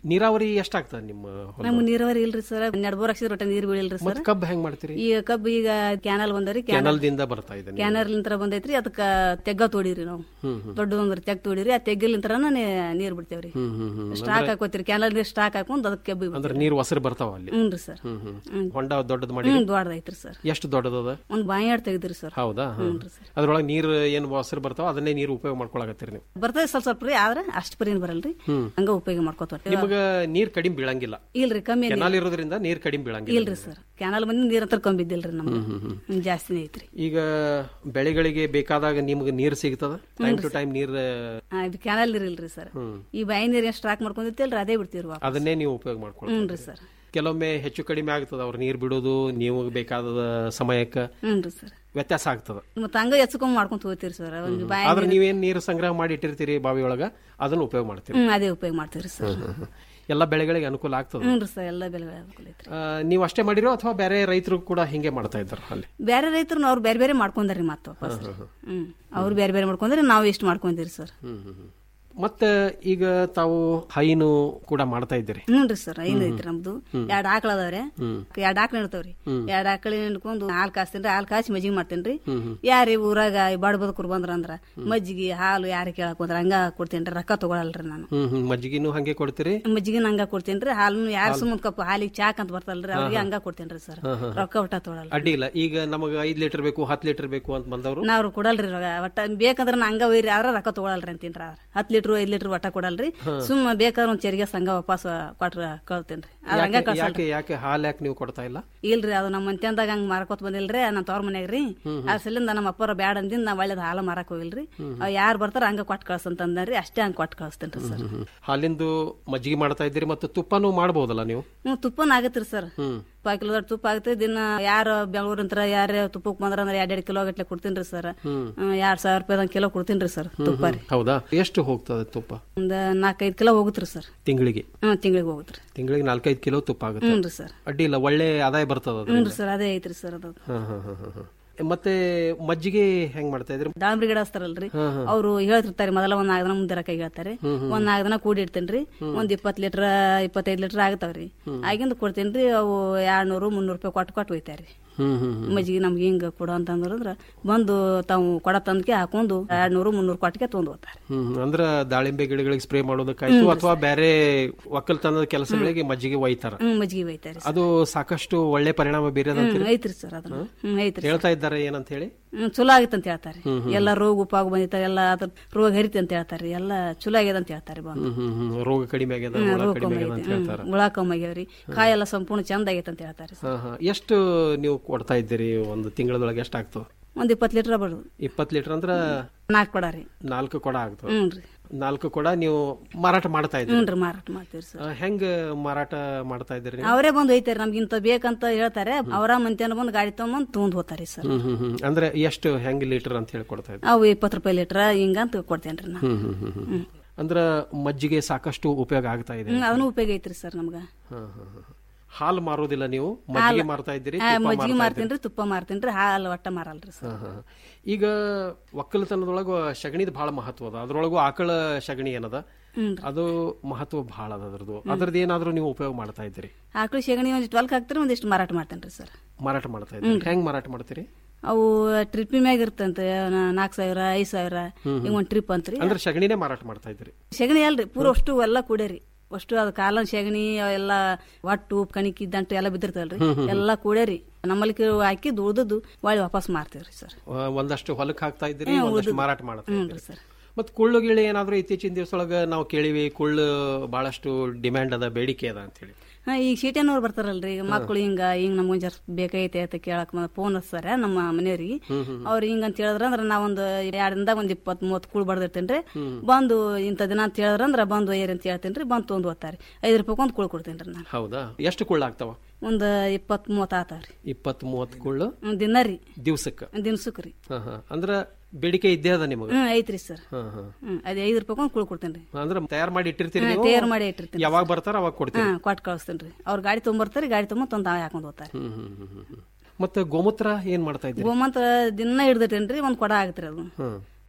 ನೀರಾವರಿ ಎಷ್ಟಾಗ್ತದೆ ನಿಮ್ಮ ಹೊಲ
ನಮ್ಗೆ ನೀರಾವರಿ ಇಲ್ರಿ ಸರ್ ಹನ್ನೆರಡು ಬೋರ್ ಹಾಕ್ಸಿದ್ರೆ ಒಟ್ಟ ನೀರು ಬೀಳಿಲ್ರಿ ಸರ್
ಮತ್ ಕಬ್ಬ್ ಹೆಂಗ್ ಮಾಡ್ತೀರಿ
ಈಗ ಕಬ್ಬು ಈಗ ಕ್ಯಾನಲ್ ಬಂದರಿ
ಕೆನಲ್ ದಿಂದ ಬರ್ತಾ ಇದೆ ನೀರು.
ಕ್ಯಾನಲ್ ನಿಂತರ ಬಂದೈತ್ರಿ ಅದಕ್ಕ ತೆಗ್ಗ ತೋಡಿರಿ ನಾವು
ಹ್ಮ್ ಹ್ಮ್
ದೊಡ್ಡ ಒಂದ್ರ ತೆಗ್ ತೋಡಿರಿ ಆ ತೆಗ್ಗಲಿಂತ್ರನ ನೀರ್ ಬಿಡ್ತೇವ್ರಿ
ಹ್ಮ್ ಹ್ಮ್ ಹ್ಮ್
ಸ್ಟಾಕ್
ಅಂದ್ರೆ-
ಹಾಕೋತಿರಿ ಕ್ಯಾನಲ್ ನೀರ್ ಸ್ಟಾಕ್ ಹಾಕೊಂಡ್ ಅದಕ್ಕೆ ಕೆಬ್ಬಿ
ಅಂದ್ರೆ ನೀರು ಹೊಸರು ಬರ್ತಾವ ಅಲ್ಲಿ
ಹ್ಞೂನ್ರಿ ಸರ್
ಹ್ಮ್ ಹ್ಮ್
ಹ್ಮ್.
ಹೊಂಡ ದೊಡ್ಡದ್ ಮಾಡಿ
ಹ್ಮ್ ದೊಡ್ಡದೈತ್ರಿ ಸರ್
ಎಷ್ಟು ದೊಡ್ಡದದ
ಒಂದ್ ಬಾಯಾಡ್ ತೆಗ್ದಿರಿ ಸರ್
ಹೌದಾ
ಹ್ಞೂನ್ರಿ
ಅದ್ರೊಳಗೆ ನೀರು ಏನ್ ಹೊಸರು ಬರ್ತಾವ ಅದನ್ನೇ ನೀರು ಉಪಯೋಗ ಮಾಡ್ಕೊಳಕತ್ತೀರಿ ನೀವು
ಬರ್ತದೆ ಸ್ವಲ್ಪ ಸ್ವಲ್ಪ ರೀ ಆದ್ರೆ ಅಷ್ಟು ಪರಿ ಬರಲ್ರಿ
ಹ್ಮ್.
ಹಂಗ ಉಪಯೋಗ ಮಾಡ್ಕೋತ
ನಿಮಗ ನೀರ್ ಕಡಿಮೆ ಬೀಳಂಗಿಲ್ಲ
ಇಲ್ರಿ ಕಮ್ಮಿ ಏನಿಲ್ಲ.
ಕೆನಾಲ್ ಇರೋದ್ರಿಂದ ನೀರ್ ಕಡಿಮೆ ಬೀಳಂಗಿಲ್ಲ
ಇಲ್ರಿ ಸರ್ ಕ್ಯಾನಲ್ ಬಂದು ನೀರ್ ಅಂತ ಕಮ್ಮಿ ಇದ್ದಿಲ್ರಿ ನಮ್ಗೆ
ಹ್ಮ್, ಹ್ಮ್,
ಹ್ಮ್, ಜಾಸ್ತಿನೇ ಐತ್ರಿ
ಈಗ ಬೆಳೆಗಳಿಗೆ ಬೇಕಾದಾಗ ನಿಮ್ಗೆ ನೀರ್ ಸಿಗ್ತದ ಟೈಮ್ ಟು ಟೈಮ್ ನೀರ್
ಆ, ಇದು ಕ್ಯಾನಲ್ ನೀರ್ ಇಲ್ರಿ ಸರ್
ಹ್ಮ್.
ಈ ಬಾಯಿ ನೀರ್ ಏನ್ ಸ್ಟಾಕ್ ಮಾಡ್ಕೊಂಡಿರ್ತಿಲ್ರಿ ಅದೇ ಬಿಡ್ತೀವಿ ವಾಪಸ್.
ಅದನ್ನೇ ನೀವು ಉಪಯೋಗ
ಹ್ಞೂನ್ರಿ
ಮಾಡ್ಕೊಳ್ತೀರಿ
ಸರ್
ಕೆಲವೊಮ್ಮೆ ಹೆಚ್ಚು ಕಡಿಮೆ ಆಗ್ತದ ಅವ್ರ ನೀರ್ ಬಿಡೋದು ನೀವು ಬೇಕಾದ ಸಮಯಕ್ಕೆ
ಹ್ಞೂನ್ರಿ ಸರ್
ವ್ಯತ್ಯಾಸ ಆಗ್ತದ
ಮತ್ತೆ ಹಂಗ ಎಚ್ಕೊಂಡ್ ಮಾಡ್ಕೊಂತ ಹೋಗ್ತೀರಿ ಸರ್ ಒಂದು ಬಾಯಿ
ಆದ್ರೆ ನೀವೇನ್ ನೀರು ಸಂಗ್ರಹ ಮಾಡಿ ಇಟ್ಟಿರ್ತೀರಿ ಬಾವಿ ಒಳಗ ಅದನ್ನ ಉಪಯೋಗ ಮಾಡ್ತೀರಿ
ಹ್ಮ್ ಅದೇ ಉಪಯೋಗ ಮಾಡ್ತೀವಿ ಸರ್
ಹ್ಮ್, ಹ್ಮ್, ಹ್ಮ್. ಎಲ್ಲ ಬೆಳೆಗಳಿಗೆ ಅನುಕೂಲ ಆಗ್ತದ
ಹ್ಞೂನ್ರಿ ಸರ್ ಎಲ್ಲ ಬೆಲೆ ಅನುಕೂಲ ಐತ್ರಿ
ಆ, ನೀವು ಅಷ್ಟೇ ಮಾಡಿರೋ ಅಥವಾ ಬೇರೆ ರೈತರು ಕೂಡ ಹಿಂಗೆ ಮಾಡ್ತಾ ಇದ್ದಾರೆ ಅಲ್ಲಿ
ಬೇರೆ ರೈತರು ಅವ್ರು ಬೇರೆ ಬೇರೆ ಮಾಡ್ಕೊಂಡಾರಿ ಮತ್ತೆ ವಾಪಸ್
ಹ್ಮ್, ಹ್ಮ್,
ಹ್ಮ್ ಅವ್ರು ಬೇರೆ ಬೇರೆ ಮಾಡ್ಕೊಂಡ್ರೆ ನಾವು ಇಷ್ಟು ಮಾಡ್ಕೊಂತೀರಿ ಸರ್
ಹ್ಮ್, ಹ್ಮ್, ಹ್ಮ್. ಮತ್ತೆ ಈಗ ತಾವು ಹೈನು ಕೂಡ ಮಾಡ್ತಾ ಇದ್ದೀರಿ
ಹ್ಞೂನ್ರಿ ಸರ್ ಐದು ಐತ್ರಿ ನಮ್ದು
ಹ್ಮ್.
ಎರಡ್ ಆಕಳ ಅದಾವ್ರಿ
ಹ್ಮ್.
ಎರಡ್ ಆಕಳ ಇರ್ತಾವ್ರಿ
ಹ್ಮ್.
ಎರಡ್ ಆಕಳ ಹಿಡ್ಕೊಂಡು ಹಾಲ್ ಕಾಸ್ತೀನ್ರಿ ಹಾಲ್ ಕಾಸಿ ಮಜ್ಜಿಗೆ ಮಾಡ್ತೇನ್ರಿ
ಹ್ಮ್, ಹ್ಮ್.
ಯಾರಿ ಊರಾಗ ಬಡ ಬದುಕರು ಬಂದ್ರ ಅಂದ್ರ ಮಜ್ಜಿಗೆ ಹಾಲು ಯಾರು ಕೇಳಕ್ ಹೋದ್ರ ಹಂಗ ಕೊಡ್ತೇನ್ರಿ ರೊಕ್ಕ ತಗೊಳಲ್ರಿ ನಾನು
ಹ್ಮ್ ಹ್ಮ್ ಮಜ್ಜಿಗೆನು ಹಂಗೆ ಕೊಡ್ತೀರಿ
ಮಜ್ಜಿಗೆ ಹಂಗ ಕೊಡ್ತೇನ್ರಿ ಹಾಲು ಯಾರು
ಹಾಲು.
ಸುಮ್ಮನೆ ಕಪ್ ಹಾಲಿಗೆ ಚಾಕ್ ಅಂತ ಬರ್ತಲ್ರಿ ಅವ್ರಿಗೆ
ಹಾ, ಹಾ.
ಹಂಗ ಕೊಡ್ತೇನ್ರಿ ಸರ್
ಹಾ, ಹಾ.
ರೊಕ್ಕ ಒಟ್ಟ ತೊಗೊಳಲ್ಲ
ಅಡ್ಡಿ ಇಲ್ಲ ಈಗ ನಮಗ ಐದ್ ಲೀಟರ್ ಬೇಕು ಹತ್ತು ಲೀಟರ್ ಬೇಕು ಅಂತ ಬಂದವರು
ನಾವ್ರು ಕೊಡಲ್ರಿ ರೊಕ್ಕ ಒಟ್ಟ ಬೇಕಂದ್ರ ನಾ ಹಂಗ ಒಯ್ರಿ ಆದ್ರ ರೊಕ್ಕ ತಗೊಳಲ್ರಿ ಅಂತೀನ್ರಿ ಅವ್ರ ಹತ್ ಲೀಟರ್ ಐದ್ ಲೀಟರ್ ಒಟ್ಟ ಕೊಡಲ್ರಿ
ಹಾ.
ಸುಮ್ಮ ಬೇಕಾದ್ರ ಒಂದ್ ಚೆರಿಗೆ ಸಂಘ ವಾಪಸ್ ಕೊಟ್ರ ಕಳ್ತೇನ್ರಿ ಅದ್ ಹಂಗ
ಯಾಕೆ
ಕಳ್ಸಲ್ರಿ
ಯಾಕೆ ಯಾಕೆ ಹಾಲು ಯಾಕೆ ನೀವು ಕೊಡ್ತಾ ಇಲ್ಲ
ಇಲ್ರಿ ಅದು ನಮ್ಮ ಮಂತ್ಯಂದಾಗ ಹಂಗ ಮಾರಕೋತ್ ಬಂದಿಲ್ರಿ ನಮ್ಮ ತವ್ರ ಮನ್ಯಾಗ ರೀ
ಹ್ಮ್, ಹ್ಮ್.
ಆ ಸಲಿಂದ ನಮ್ಮ ಅಪ್ಪರ ಬ್ಯಾಡ ಅಂದಿಂದ ನಾ ಒಳ್ಳೇದ್ ಹಾಲು ಮಾರಕ್ ಹೋಗಿಲ್ರಿ
ಹ್ಮ್, ಹ್ಮ್.
ಅವ್ ಯಾರು ಬರ್ತಾರ ಹಂಗ ಕೊಟ್ಟು ಕಳ್ಸಂತಂದ್ರಿ ಅಷ್ಟೇ ಹಂಗ ಕೊಟ್ಟು ಕಳಿಸ್ತೇನ್ರಿ ಸರ್
ಹ್ಮ್, ಹ್ಮ್. ಹಾಲಿಂದು ಮಜ್ಜಿಗೆ ಮಾಡ್ತಾ ಇದ್ದೀರಿ ಮತ್ತು ತುಪ್ಪನೂ ಮಾಡ್ಬೋದಲ್ಲ ನೀವು
ಹ್ಮ್ ತುಪ್ಪನ ಆಗತ್ರಿ ಸರ್
ಹ್ಮ್
ಪಾವ್ ಕಿಲೋ ತುಪ್ಪ ಆಗುತ್ತೆ ದಿನ ಯಾರು ಬೆಂಗಳೂರಿಂತ್ರ ಯಾರೇ ತುಪ್ಪಕ್ಕೆ ಬಂದ್ರ ಅಂದ್ರೆ ಎರಡ್ ಎರಡ್ ಕಿಲೋ ಗಟ್ಲೆ ಕೊಡ್ತೀನ್ರಿ ಸರ್
ಹ್ಮ್
ಎರಡ್ ಸಾವಿರ ರೂಪಾಯಿ ಕಿಲೋ ಕೊಡ್ತೀನ್ರಿ ಸರ್
ಹ್ಮ್,
ತುಪ್ಪ
ಹ್ಮ್.
ರೀ
ಹೌದಾ ಎಷ್ಟು ಹೋಗ್ತದೆ ತುಪ್ಪ
ಒಂದ್ ನಾಲ್ಕೈದು ಕಿಲೋ ಹೋಗುತ್ರಿ ಸರ್
ತಿಂಗಳಿಗೆ
ಹ್ಮ್ ತಿಂಗಳಿಗೆ ಹೋಗುತ್ರಿ
ತಿಂಗಳಿಗೆ ನಾಲ್ಕೈದು ಕಿಲೋ ತುಪ್ಪ ಆಗುತ್ತೆ
ಹ್ಞೂನ್ರಿ ಸರ್.
ಅಡ್ಡಿ ಇಲ್ಲ ಒಳ್ಳೆ ಆದಾಯ ಬರ್ತದ
ಹ್ಞೂನ್ರಿ ಸರ್ ಅದೇ ಐತ್ರಿ ಸರ್ ಅದು
ಹಾ ಹಾ ಹಾ ಹಾ ಹಾ. ಮತ್ತೆ ಮಜ್ಜಿಗೆ ಹೆಂಗ್ ಮಾಡ್ತಾ ಇದ್ರಿ
ದಾಳಿಂಬ್ರಿ ಗಿಡ ಹಚ್ತಾರಲ್ರಿ
ಹಾ, ಹಾ.
ಅವ್ರು ಹೇಳ್ತಿರ್ತಾರೆ ಮೊದಲ ಒಂದ್ ನಾಲ್ಕು ದಿನ ಮುಂದೆ ಕೈ ಹೇಳ್ತಾರೆ
ಹ್ಮ್, ಹ್ಮ್.
ಒಂದ್ ನಾಲ್ಕು ದಿನ ಕೂಡಿ ಇಡ್ತೇನ್ರಿ
ಹ್ಮ್.
ಒಂದ್ ಇಪ್ಪತ್ ಲೀಟರ್ ಇಪ್ಪತ್ತೈದು ಲೀಟರ್ ಆಗ್ತಾವ್ರಿ
ಹ್ಮ್.
ಆಗಿಂದ ಕೊಡ್ತೇನ್ರಿ ಅವು ಎರಡ್ನೂರು ಮುನ್ನೂರು ರೂಪಾಯಿ ಕೊಟ್ಟು ಕೊಟ್ಟು ಒಯ್ತಾರ್ರಿ
ಹ್ಮ್ ಹ್ಮ್ ಹ್ಮ್.
ಮಜ್ಜಿಗೆ ನಮ್ಗೆ ಹಿಂಗ ಕೊಡು ಅಂತಂದ್ರ ಬಂದು ತಾವು ಕೊಡ ತಂದಕ್ಕೆ ಹಾಕೊಂಡು ಎರಡ್ನೂರು ಮುನ್ನೂರು ಕೊಟ್ಟಿಗೆ ತೊಗೊಂಡ್ ಹೋಗ್ತಾರೆ
ಹ್ಮ್ ಹ್ಮ್. ಅಂದ್ರ ದಾಳಿಂಬೆ ಗಿಡಗಳಿಗೆ ಸ್ಪ್ರೇ ಮಾಡೋದಕ್ಕಾಯ್ತು
ಹ್ಮ್.
ಅಥವಾ ಬೇರೆ ಒಕ್ಕಲ್ತನದ ಕೆಲಸಗಳಿಗೆ ಮಜ್ಜಿಗೆ ಒಯ್ತಾರ
ಹ್ಮ್ ಮಜ್ಜಿಗೆ ಒಯ್ತಾರೆ
ಅದು ಸಾಕಷ್ಟು ಒಳ್ಳೆ ಪರಿಣಾಮ
ಹ್ಮ್
ಬೀರದಂತೀರಿ
ಐತ್ರಿ ಸರ್ ಅದನ್ನ ಹ್ಮ್ ಐತ್ರಿ
ಹೇಳ್ತಾ ಇದ್ದಾರೆ ಏನಂತ ಹೇಳಿ
ಹ್ಮ್ ಚಲೋ ಆಗಿತ್ತು ಅಂತ ಹೇಳ್ತಾರೆ
ಹ್ಮ್, ಹ್ಮ್.
ಎಲ್ಲ ರೋಗ ಉಪಾಗ ಬಂದಿತ್ತ ಎಲ್ಲ ಅದ್ರ ರೋಗ ಹರಿತಿ ಅಂತ ಹೇಳ್ತಾರೆ ಎಲ್ಲ ಚಲೋ ಆಗ್ಯದ ಅಂತ ಹೇಳ್ತಾರೆ ಬಂದು
ಹ್ಮ್ ಹ್ಮ್ ಹ್ಮ್. ರೋಗ ಕಡಿಮೆ ಆಗ್ಯದ
ಹ್ಮ್,
ಹುಳ
ರೋಗ
ಕಡಿಮೆ
ಕಮ್ಮಿ
ಆಗ್ಯದ ಅಂತ
ಆಗೈತಿ.
ಹೇಳ್ತಾರ
ಹ್ಮ್, ಹುಳ ಕಮ್ಮಿ ಆಗ್ಯಾವ್ರಿ ಕಾಯಿ ಎಲ್ಲ ಸಂಪೂರ್ಣ ಚಂದ ಆಗೈತೆ ಅಂತ ಹೇಳ್ತಾರೆ
ಹಾ ಹಾ ಎಷ್ಟು ನೀವು ಕೊಡ್ತಾ ಇದ್ದೀರಿ ಒಂದು ತಿಂಗಳದೊಳಗೆ ಎಷ್ಟು ಆಗ್ತದೆ
ಒಂದ್ ಇಪ್ಪತ್ತು ಲೀಟರ್ ಬರೋದು
ಇಪ್ಪತ್ತು ಲೀಟರ್ ಅಂದ್ರ
ನಾಲ್ಕು ಕೊಡ ರೀ
ನಾಲ್ಕು ಕೊಡ ಆಗ್ತದೆ
ಹ್ಞೂನ್ರಿ
ನಾಲ್ಕು ಕೊಡ ನೀವು ಮಾರಾಟ ಮಾಡ್ತಾ ಇದ್ದೀರಿ
ಹ್ಞೂನ್ರಿ ಮಾರಾಟ ಮಾಡ್ತೀವಿ ಸರ್
ಆ, ಹೆಂಗ್ ಮಾರಾಟ ಮಾಡ್ತಾ ಇದ್ದೀರಿ ನೀವು?
ಅವರೇ ಬಂದು ಒಯ್ತಾರೆ ನಮ್ಗೆ ಇಂತ ಬೇಕಂತ ಹೇಳ್ತಾರೆ ಅವರ ಮಂತ್ಯಾನ ಬಂದು ಗಾಡಿ ತಗೊಂಬಂದು ತೊಗೊಂಡ್ ಹೋಗ್ತಾರೆ ಸರ್
ಹ್ಮ್ ಹ್ಮ್ ಹ್ಮ್ ಅಂದ್ರೆ ಎಷ್ಟು ಹೆಂಗ್ ಲೀಟರ್ ಅಂತ ಹೇಳಿ ಕೊಡ್ತಾ ಇದ್ದೀರಿ
ಅವು ಇಪ್ಪತ್ತು ರೂಪಾಯಿ ಲೀಟರ್ ಹಿಂಗಂತ ಕೊಡ್ತೇನ್ರಿ ನಾ
ಹ್ಮ್ ಹ್ಮ್ ಹ್ಮ್ ಹ್ಮ್ ಅಂದ್ರ ಮಜ್ಜಿಗೆ ಸಾಕಷ್ಟು ಉಪಯೋಗ ಆಗ್ತಾ ಇದೆ
ಹ್ಮ್ ಅದನ್ನು ಉಪಯೋಗ ಐತ್ರಿ ಸರ್ ನಮ್ಗ
ಹಾ, ಹಾ, ಹಾ. ಹಾಲು ಮಾರೋದಿಲ್ಲ ನೀವು ಮಜ್ಜಿಗೆ
ಹಾಲು-
ಮಾರ್ತಾ ಇದ್ದೀರಿ
ಆ,
ತುಪ್ಪ
ಮಜ್ಜಿಗೆ
ಮಾರ್ತಾ ಇದ್ದೀರಿ.
ಮಾರ್ತೀನ್ರಿ ತುಪ್ಪ ಮಾರ್ತೀನ್ರಿ ಹಾಲು ಒಟ್ಟ ಮಾರಲ್ರಿ ಸರ್
ಹಾ, ಹಾ. ಈಗ ಒಕ್ಕಲತನದೊಳಗ ಸಗಣಿದ ಬಹಳ ಮಹತ್ವ ಅದ ಅದ್ರೊಳಗು ಆಕಳ ಸಗಣಿ ಏನದ
ಹ್ಞೂನ್ರಿ.
ಅದು ಮಹತ್ವ ಬಹಳ ಅದ ಅದ್ರದ್ದು ಅದ್ರದ್ದು ಏನಾದ್ರೂ ನೀವು ಉಪಯೋಗ ಮಾಡ್ತಾ ಇದ್ದೀರಿ
ಆಕಳು ಶೇಗಣಿ ಒಂದಿಷ್ಟು ಹೊಲಕ್ಕೆ ಹಾಕ್ತಾರೆ ಒಂದಿಷ್ಟು ಮಾರಾಟ ಮಾಡ್ತೇನ್ರಿ ಸರ್
ಮಾರಾಟ ಮಾಡ್ತಾ ಇದ್ದೀರಿ
ಹ್ಞೂನ್ರಿ.
ಹೆಂಗ್ ಮಾರಾಟ ಮಾಡ್ತೀರಿ
ಅವು ಟ್ರಿಪ್ ಮ್ಯಾಗ ಇರ್ತಂತೆ ನಾಲ್ಕು ಸಾವಿರ ಐದು ಸಾವಿರ
ಹ್ಮ್,
ಹಿಂಗ
ಹ್ಮ್.
ಒಂದು ಟ್ರಿಪ್ ಅಂತ್ರಿ
ಅಂದ್ರೆ ಸಗಣಿನೇ ಮಾರಾಟ ಮಾಡ್ತಾ ಇದ್ದೀರಿ
ಸೆಗಣಿ ಅಲ್ರಿ ಪೂರ ಅಷ್ಟು ಎಲ್ಲ ಕೂಡೇರಿ ಅಷ್ಟು ಅದು ಕಾಲನ್ ಸೆಗಣಿ ಎಲ್ಲ ಒಟ್ಟು ಕಣಿಕಿ ದಂಟು ಎಲ್ಲ ಬಿದ್ದಿರ್ತಲ್ರಿ
ಹ್ಮ್, ಹ್ಮ್.
ಎಲ್ಲ ಕೂಡೇರಿ ನಮ್ಮಲ್ಲಿ ಹಾಕಿ ದುಡ್ದದ್ದು ಒಳ್ಳೆ ವಾಪಸ್ ಮಾರ್ತೀವ್ರಿ ಸರ್
ಆ, ಒಂದಷ್ಟು ಹೊಲಕ್ಕೆ ಹಾಕ್ತಾ ಇದ್ದೀರಿ
ಹ್ಮ್,
ಒಂದಷ್ಟು
ಉಳ್ದದ್ದು.
ಮಾರಾಟ ಮಾಡ್ತಾ
ಹ್ಞೂ
ಇದ್ದೀರಿ
ಸರ್.
ಮತ್ ಕುಳ್ಳು ಗಿಳ್ಳು ಏನಾದ್ರೂ ಇತ್ತೀಚಿನ ದಿವಸೊಳಗ ನಾವು ಕೇಳಿವಿ ಕುಳ್ಳು ಬಹಳಷ್ಟು ಡಿಮ್ಯಾಂಡ್ ಅದ ಬೇಡಿಕೆ ಅದ ಅಂತ ಹೇಳಿ
ಹಾ ಈಗ ಸೀಟನವ್ರು ಬರ್ತಾರಲ್ರಿ ಈಗ ಮಕ್ಕಳು ಹಿಂಗ ಹಿಂಗ್ ನಮ್ಗೊಂದ್ ಜರ್ ಬೇಕಾಗೈತೆ ಅಂತ ಕೇಳಕ್ ಫೋನ್ ಹಚ್ತಾರ ನಮ್ಮ ಮನೆಯವ್ರಿಗೆ
ಹ್ಮ್, ಹ್ಮ್.
ಅವ್ರು ಹಿಂಗ ಅಂತ ಹೇಳಿದ್ರ ಅಂದ್ರ ನಾವೊಂದು ಎರಡರಿಂದ ಒಂದ್ ಇಪ್ಪತ್ ಮೂವತ್ ಕುಳ್ ಬಡ್ದಿರ್ತೇನ್ರಿ
ಹ್ಮ್.
ಬಂದು ಇಂಥ ದಿನ ಅಂತ ಹೇಳಿದ್ರ ಅಂದ್ರ ಬಂದು ಒಯ್ಯರಿ ಅಂತ ಹೇಳ್ತೇನ್ರಿ ಬಂದು ತೊಗೊಂಡ್ ಹೋಗ್ತಾರೆ ಐದು ರೂಪಾಯಿ ಒಂದು ಕುಳ್ ಕೊಡ್ತೇನ್ರಿ ನಾನು
ಹೌದಾ ಎಷ್ಟು ಕುಳ್ಳು ಆಗ್ತಾವ
ಒಂದ್ ಇಪ್ಪತ್ ಮೂವತ್ ಆತಾವ್ರಿ
ಇಪ್ಪತ್ ಮೂವತ್ ಕುಳ್ಳು
ಒಂದ್ ದಿನ ರೀ
ದಿವ್ಸಕ್ಕ
ದಿನ್ಸಕ್ ರೀ
ಹಾ ಹಾ ಅಂದ್ರ ಬೇಡಿಕೆ ಇದ್ದೇ ಅದ ನಿಮಗ
ಹ್ಮ್ ಐತ್ರಿ ಸರ್
ಹಾ ಹಾ
ಹ್ಮ್ ಅದೇ ಐದು ರೂಪಾಯಿ ಒಂದು ಕುಳ್ ಕೊಡ್ತೇನ್ರಿ
ಅಂದ್ರ ತಯಾರ್ ಮಾಡಿ ಇಟ್ಟಿರ್ತೀರಿ
ಹಾ,
ನೀವು
ತಯಾರ್ ಮಾಡಿ ಇಟ್ಟಿರ್ತೀನಿ
ಯಾವಾಗ ಬರ್ತಾರ ಅವಾಗ ಕೊಡ್ತೀರಿ
ಹಾ ಕೊಟ್ಟು ಕಳಿಸ್ತೇನ್ರಿ ಅವ್ರ ಗಾಡಿ ತೊಗೊಂಬರ್ತಾರೆ ಗಾಡಿ ತೊಗೊಂಬ ತಂದು ತಾವೇ ಹಾಕೊಂಡ್ ಹೋಗ್ತಾರೆ
ಹ್ಮ್ ಹ್ಮ್ ಹ್ಮ್ ಹ್ಮ್ ಹ್ಮ್. ಮತ್ತೆ ಗೋಮೂತ್ರ ಏನ್ ಮಾಡ್ತಾ ಇದ್ದೀರಿ
ಗೋಮಂತ ದಿನ ಹಿಡ್ದಿಟ್ಟೇನ್ರಿ ಒಂದ್ ಕೊಡ ಆಗತ್ರಿ ಅದು
ಹ್ಮ್